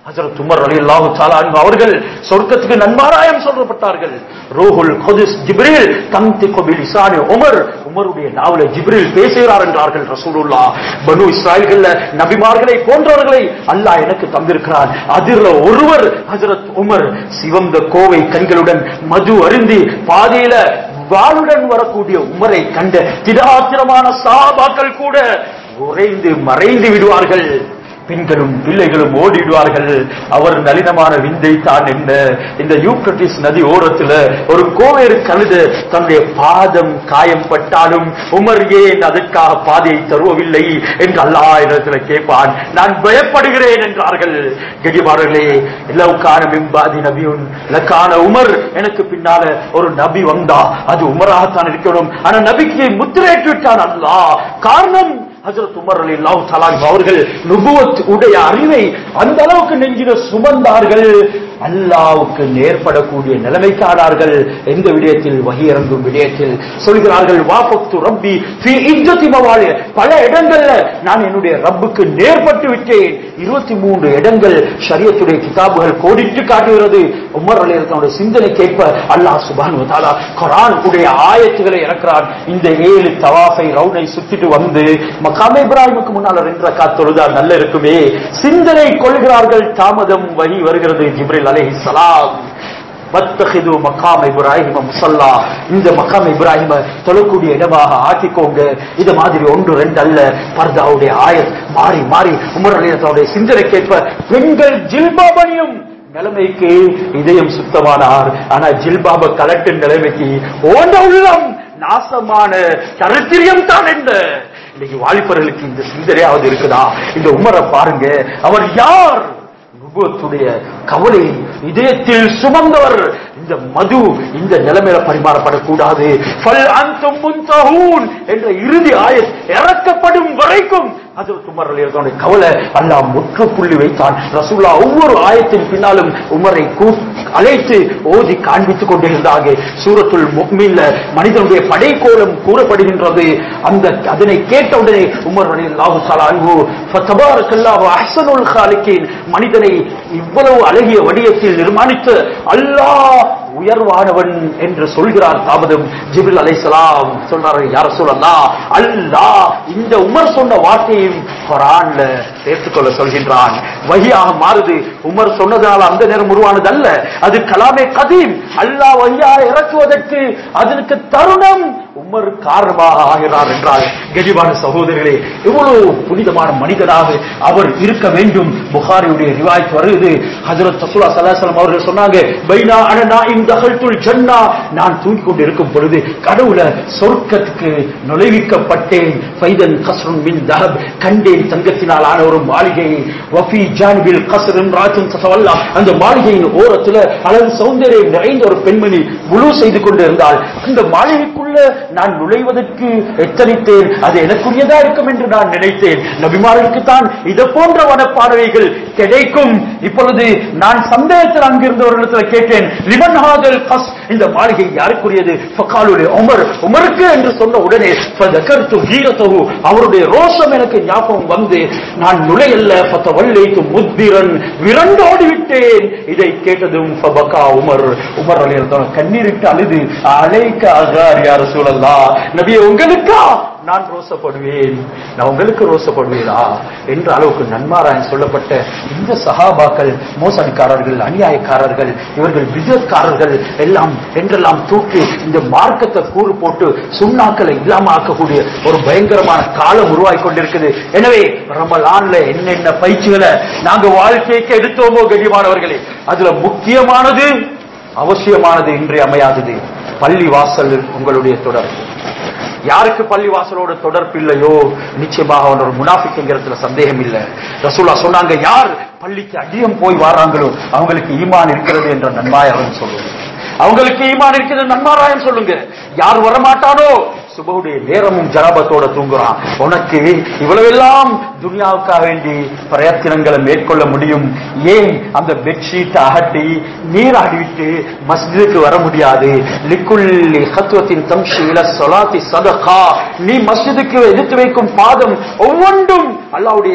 S1: ஹஜரத் உமர் ரலியல்லாஹு தஆலா அன்ஹு அவர்கள் சொர்க்கத்துக்கு நன்மாராயம் சொல்லப்பட்டார்கள் ரூஹுல் குதுஸ் ஜிப்ரீல் தம்திகு பிலிசானி உமர் உமருடைய நாவல ஜிப்ரீல் பேசுகிறார் என்றார்கள் ரசூலுல்லாஹ் பனு இஸ்ராயல்கள்ல நபிமார்களை போன்றவர்களை அல்லாஹ் எனக்கு தந்திருக்கிறான் அதில் ஒருவர் ஹஜரத் உமர் சிவந்த கோவை கண்களுடன் மது அருந்தி பாதையில வாளுடன் வரக்கூடிய உமரை கண்ட திடாத்திரமான சாபாக்கள் கூட உறைந்து மறைந்து விடுவார்கள் பெண்களும் பிள்ளைகளும் ஓடிடுவார்கள் அவர் நளினமான விந்தை தான் என்ன இந்த யூப்ரட்டிஸ் நதி ஓரத்துல ஒரு கோவேறு கழுது தன்னுடைய பாதம் காயம் பட்டாலும் உமர் ஏன் அதற்காக பாதையை தருவவில்லை என்று அல்லாஹ் இடத்துல கேட்பான் நான் பயப்படுகிறேன் என்றார்கள் கெடிமார்களே லவ்கான மிம்பாதி நபியுன் லக்கான உமர் எனக்கு பின்னால ஒரு நபி வந்தா அது உமராகத்தான் இருக்கணும் ஆனா நபிக்கு முத்திரையிட்டு விட்டான் அல்லாஹ் காரணம் ஹஜரத் உமர் அலி அல்லாஹ் தலான் அவர்கள் நுபுவத் உடைய அறிவை அந்த அளவுக்கு நெஞ்சில சுமந்தார்கள் அல்லாவுக்கு நேர்படக்கூடிய நிலைமைக்கு ஆனார்கள் எந்த விடயத்தில் வகி இறங்கும் விடயத்தில் சொல்கிறார்கள் வாபத்து ரப்பி ஃபி இஜ்ஜத்தி மவாலி பல இடங்கள்ல நான் என்னுடைய ரப்புக்கு நேர்பட்டு விட்டேன் இருபத்தி மூன்று இடங்கள் ஷரியத்துடைய கிதாபுகள் கோடிட்டு காட்டுகிறது உமர் அலி தன்னுடைய சிந்தனை கேட்ப அல்லாஹ் சுபான் தாலா குரான் உடைய ஆயத்துகளை இறக்கிறான் இந்த ஏழு தவாஃபை ரவுனை சுத்திட்டு வந்து மக்காமே இப்ராஹிமுக்கு முன்னால ரெண்டு ரக்காத் தொழுதா நல்ல இருக்குமே சிந்தனை கொள்கிறார்கள் தாமதம் வழி வருகிறது ஜிப்ரில் அலைஹிஸ்ஸலாம் வத்தஹிது மக்காம் இப்ராஹிம முசல்லா இந்த மக்காம் இப்ராஹிம தொழக்கூடிய இடமாக ஆக்கிக்கோங்க இது மாதிரி ஒன்று ரெண்டு அல்ல பர்தாவுடைய ஆயத் மாறி மாறி உமர் அலியத்தோடைய சிந்தனை கேட்ப பெண்கள் ஜில்பாபணியும் நிலைமைக்கு இதயம் சுத்தமானார் ஆனா ஜில்பாப கலட்டு நிலைமைக்கு ஓண்ட உள்ளம் நாசமான சரித்திரியம் தான் என்ன இன்னைக்கு வாலிபர்களுக்கு இந்த சிந்தனையாவது இருக்குதா இந்த உமரை பாருங்க அவர் யார் நுபுவத்துடைய கவலை இதயத்தில் சுமந்தவர் இந்த மது இந்த நிலைமையில பரிமாறப்படக்கூடாது ஃபல் அன்தும் முன்தஹூன் என்ற இறுதி ஆயத் இறக்கப்படும் வரைக்கும் அது உமர் அலியர்களுடைய கவலை அல்லாஹ் முற்றுப்புள்ளி வைத்தான் ரசூல்லா ஒவ்வொரு ஆயத்தின் பின்னாலும் உமரை கூ- அழைத்து ஓதி காண்பித்துக் கொண்டிருந்தாங்க சூரத்துல் முக்மின்ல மனிதனுடைய படைக்கோலம் கூறப்படுகின்றது அந்த அதனை கேட்டவுடனே உமர் அலியல்லாஹு தஆலா அன்ஹு ஃபதபாரக்கல்லாஹு அஹ்ஸனுல் காலிகீன் மனிதனை இவ்வளவு அழகிய வடிவத்தில் நிர்மாணித்து அல்லாஹ் உயர்வானவன் என்று சொல்கிறார் தாமதம் ஜிபில் அலைஹிஸ்ஸலாம் சொல்றாரு யார சொல்லலாம் அல்லாஹ் இந்த உமர் சொன்ன வார்த்தையும் குரான்ல சேர்த்துக்கொள்ள சொல்கின்றான் வஹியாக மாறுது உமர் சொன்னதால் அந்த நேரம் உருவானது அல்ல அது கலாமே கதீம் அல்லாஹ் வஹியாக இறக்குவதற்கு அதற்கு தருணம் உமர் காரணமாக ஆகிறார் என்றால் கெடிவான சகோதரர்களே இவ்வளவு புனிதமான மனிதனாக அவர் இருக்க வேண்டும் புகாரியுடைய ரிவாய்த்து வருது ஹஜரத் ரசூலா சல்லாஹம் அவர்கள் சொன்னாங்க பைனா அனனா இந்த அகழ்த்துல் ஜன்னா நான் தூங்கிக் கொண்டு இருக்கும் பொழுது கடவுள சொர்க்கத்துக்கு நுழைவிக்கப்பட்டேன் ஃபைதன் கஸ்ருன் மின் தஹப் கண்டேன் தங்கத்தினால் ஆன ஒரு மாளிகை வஃபி ஜானிபில் கஸ்ரும் ராஜும் தசவல்லா அந்த மாளிகையின் ஓரத்துல அழகு சௌந்தரியம் நிறைந்த ஒரு பெண்மணி முழு செய்து கொண்டு இருந்தால் அந்த மாளிகைக்குள்ள நான் நுழைவதற்கு எத்தனித்தேன் அது எனக்குரியதா இருக்கும் என்று நான் நினைத்தேன் நபிமார்களுக்கு தான் இது போன்ற வனப்பாடவைகள் கிடைக்கும் இப்பொழுது நான் சந்தேகத்தில் அங்கிருந்தவர்களிடத்தில் கேட்டேன் லிமன் ஹாதல் கஸ் இந்த மாளிகை யாருக்குரியது ஃபகாலுடைய உமர் உமருக்கு என்று சொன்ன உடனே ஃபதகர்து ஹீரத்தஹு அவருடைய ரோஷம் எனக்கு ஞாபகம் வந்து நான் நுழையல்ல ஃபதவல்லைத்து முத்பிரன் விரண்டோடி விட்டேன் இதை கேட்டதும் ஃபபகா உமர் உமர் அலையர் கண்ணீரிட்டு அழுது அலைக்க அகார் யார் சூழல்லா நபியே உங்களுக்கா நான் ரோசப்படுவேன் நான் உங்களுக்கு ரோசப்படுவேனா என்ற அளவுக்கு நன்மாராயன் சொல்லப்பட்ட இந்த சகாபாக்கள் மோசடிக்காரர்கள் அநியாயக்காரர்கள் இவர்கள் விஜயக்காரர்கள் எல்லாம் என்றெல்லாம் தூக்கி இந்த மார்க்கத்தை கூறு போட்டு சுண்ணாக்களை இல்லாம ஆக்கக்கூடிய ஒரு பயங்கரமான காலம் உருவாகி கொண்டிருக்குது எனவே ரமலான்ல என்னென்ன பயிற்சிகளை நாங்க வாழ்க்கைக்கு எடுத்தோமோ கண்ணியமானவர்களே அதுல முக்கியமானது அவசியமானது இன்றி அமையாதது பள்ளி வாசல் உங்களுடைய தொடர்பு யாருக்கு பள்ளி வாசலோட தொடர்பு இல்லையோ நிச்சயமாக அவன் ஒரு முனாஃபிக்குங்கிறதுல சந்தேகம் இல்லை ரசூலா சொன்னாங்க யார் பள்ளிக்கு அதிகம் போய் வர்றாங்களோ அவங்களுக்கு ஈமான் இருக்கிறது என்ற நன்மாயவன் சொல்லுங்க அவங்களுக்கு ஈமான் இருக்கிறது நன்மாராயம் சொல்லுங்க யார் வரமாட்டானோ சுபகுடைய நேரமும் ஜனாபத்தோட தூங்குறான் உனக்கு இவ்வளவெல்லாம் துனியாவுக்காக வேண்டி பிரயத்தனங்களை மேற்கொள்ள முடியும் ஏன் அந்த பெட்ஷீட் அகட்டி நீராடிவிட்டு மஸ்ஜிதுக்கு வர முடியாது லிக்குள்ளி ஹத்துவத்தின் தம்ஷி இல சொலாத்தி சதகா நீ மஸ்ஜிதுக்கு எதிர்த்து வைக்கும் பாதம் ஒவ்வொன்றும் அல்லாவுடைய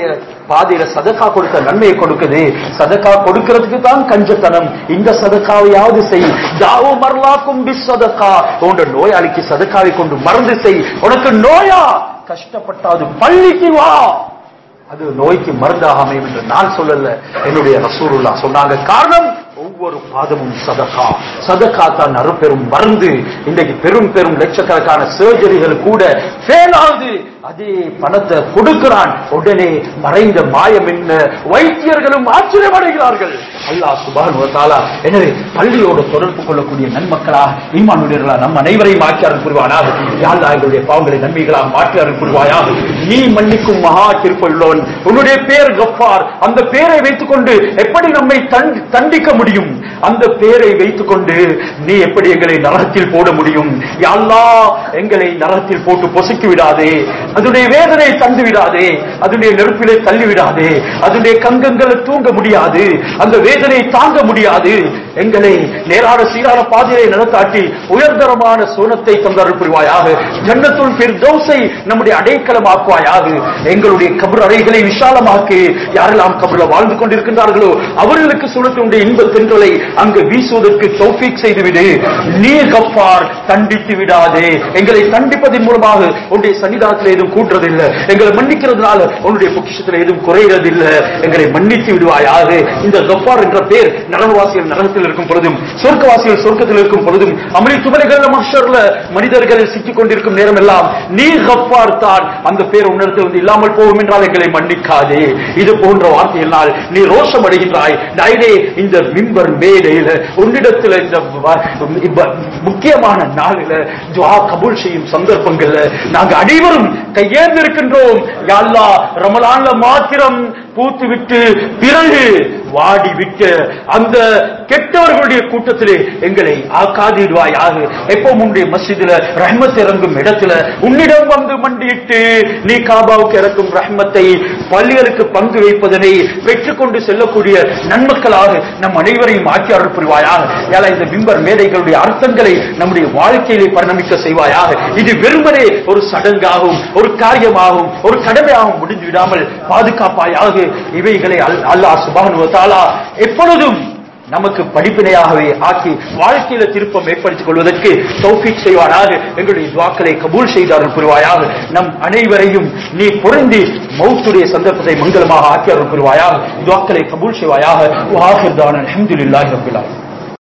S1: பாதையில சதக்கா கொடுத்த நன்மையை கொடுக்குது சதக்கா கொடுக்கிறதுக்கு தான் கஞ்சத்தனம் இந்த சதக்காவையாவது செய் தாவு மரலாக்கும் பி சதக்கா உன்ற நோயாளிக்கு சதக்காவை கொண்டு மருந்து செய் உனக்கு நோயா கஷ்டப்பட்டாது பள்ளிக்கு வா அது நோய்க்கு மருந்தாக அமையும் என்று நான் சொல்லல என்னுடைய ரசூலுல்லா சொன்னாங்க காரணம் ஒவ்வொரு பாதமும் சதகா சதகா தான் அருப்பெரும் மருந்து இன்றைக்கு பெரும் பெரும் லட்சக்கணக்கான சர்ஜரிகள் கூட ஃபெயில் ஆகுது அதே பணத்தை கொடுக்கிறான் உடனே மறைந்த மாயம் என்ன வைத்தியர்களும் ஆச்சரியமடைகிறார்கள் அல்லாஹ் சுபான் தாலா எனவே பள்ளியோடு தொடர்பு கொள்ளக்கூடிய நன்மக்களா ஈமானுடையர்களா நம் அனைவரையும் ஆக்கி அருள் புரிவானாக யாழ்லா எங்களுடைய பாவங்களை நன்மைகளாக மாற்றி அருள் புரிவாயாக நீ மன்னிக்கும் மகா திருப்பள்ளவன் உன்னுடைய பேர் கஃபார் அந்த பேரை வைத்துக் கொண்டு எப்படி நம்மை தண்டி- தண்டிக்க முடியும் அந்த பேரை வைத்துக் கொண்டு நீ எப்படி எங்களை நரகத்தில் போட முடியும் யாழ்லா எங்களை நரகத்தில் போட்டு பொசுக்கி விடாதே அதனுடைய வேதனை தந்து விடாதே அதனுடைய நெருப்பிலே தள்ளி விடாதே அதனுடைய கங்கங்களை தூங்க முடியாது அந்த வேதனை தாங்க முடியாது எங்களை நேரான சீரான பாதையை நடத்தாட்டி உயர்தரமான சோனத்தை தந்தருள் புரிவாயாக ஜன்னத்துள் பிர்தௌஸை நம்முடைய அடைக்கலமாக்குவாயாக எங்களுடைய கபர் அறைகளை விசாலமாக்கி யாரெல்லாம் கபர்ல வாழ்ந்து கொண்டிருக்கின்றார்களோ அவர்களுக்கு சுனத்தினுடைய இன்ப தென்றலை அங்கு வீசுவதற்கு தௌஃபீக் செய்துவிடு நீ கப்பார் தண்டித்து விடாதே எங்களை தண்டிப்பதன் மூலமாக உன்னுடைய சன்னிதானத்தில் எதுவும் கூட்டுறதில்லை எங்களை மன்னிக்கிறதுனால உன்னுடைய பொக்கிஷத்தில் எதுவும் குறைகிறதில்லை எங்களை மன்னித்து விடுவாயாக இந்த கப்பார் என்ற பேர் நரகவாசிகள் நரகத்தில் இருக்கும் பொழுதும் சொர்க்கவாசிகள் சொர்க்கத்தில் இருக்கும் பொழுதும் அமளி துமலைகள் மஷர்ல மனிதர்கள் சிக்கிக் கொண்டிருக்கும் நேரம் எல்லாம் நீ கப்பார் தான் அந்த பேர் உன்னிடத்தில் வந்து இல்லாமல் போகும் என்றால் எங்களை மன்னிக்காதே இது போன்ற வார்த்தையினால் நீ ரோஷம் அடைகின்றாய் நாயனே இந்த மிம்பர் மேடையில உன்னிடத்தில் இந்த வ- இப்ப முக்கியமான நாளில துவா கபூல் செய்யும் சந்தர்ப்பங்கள்ல நாங்க அனைவரும் கையேந்திருக்கின்றோம் யாழ்லா ரமலான்ல மாத்திரம் பூத்து விட்டு பிறகு வாடி விட்டு அந்த கெட்டவர்களுடைய கூட்டத்திலே எங்களை ஆக்காதிடுவாயாக எப்போ உன்னுடைய மஸ்ஜிதில ரஹ்மத் இறங்கும் இடத்துல உன்னிடம் வந்து மண்டியிட்டு நீ காபாவுக்கு இறக்கும் ரஹ்மத்தை பள்ளிகளுக்கு பங்கு வைப்பதனை பெற்றுக்கொண்டு செல்லக்கூடிய நன்மக்களாக நம் அனைவரையும் ஆக்கி அருள் புரிவாயாக ஏலா இந்த பிம்பர் மேடைகளுடைய அர்த்தங்களை நம்முடைய வாழ்க்கையிலே பரிணமிக்க செய்வாயாக இது வெறுமனே ஒரு சடங்காகவும் ஒரு காரியமாகவும் ஒரு கடமையாகவும் முடிந்து விடாமல் பாதுகாப்பாயாக இவைகளை அல்- அல்லாஹ் சுபானு தாலா எப்பொழுதும் நமக்கு படிப்பினையாகவே ஆக்கி வாழ்க்கையில திருப்பம் ஏற்படுத்திக் கொள்வதற்கு தௌஃபீக் செய்வானாக எங்களுடைய துவாக்களை கபூல் செய்தார்கள் புரிவாயாக நம் அனைவரையும் நீ பொருந்தி மௌத்துடைய சந்தர்ப்பத்தை மங்களமாக ஆக்கி அருள் புரிவாயாக துவாக்களை கபூல் செய்வாயாக வாஹிர்தான அல்ஹம்துலில்லாஹி ரப்பில் ஆலமீன்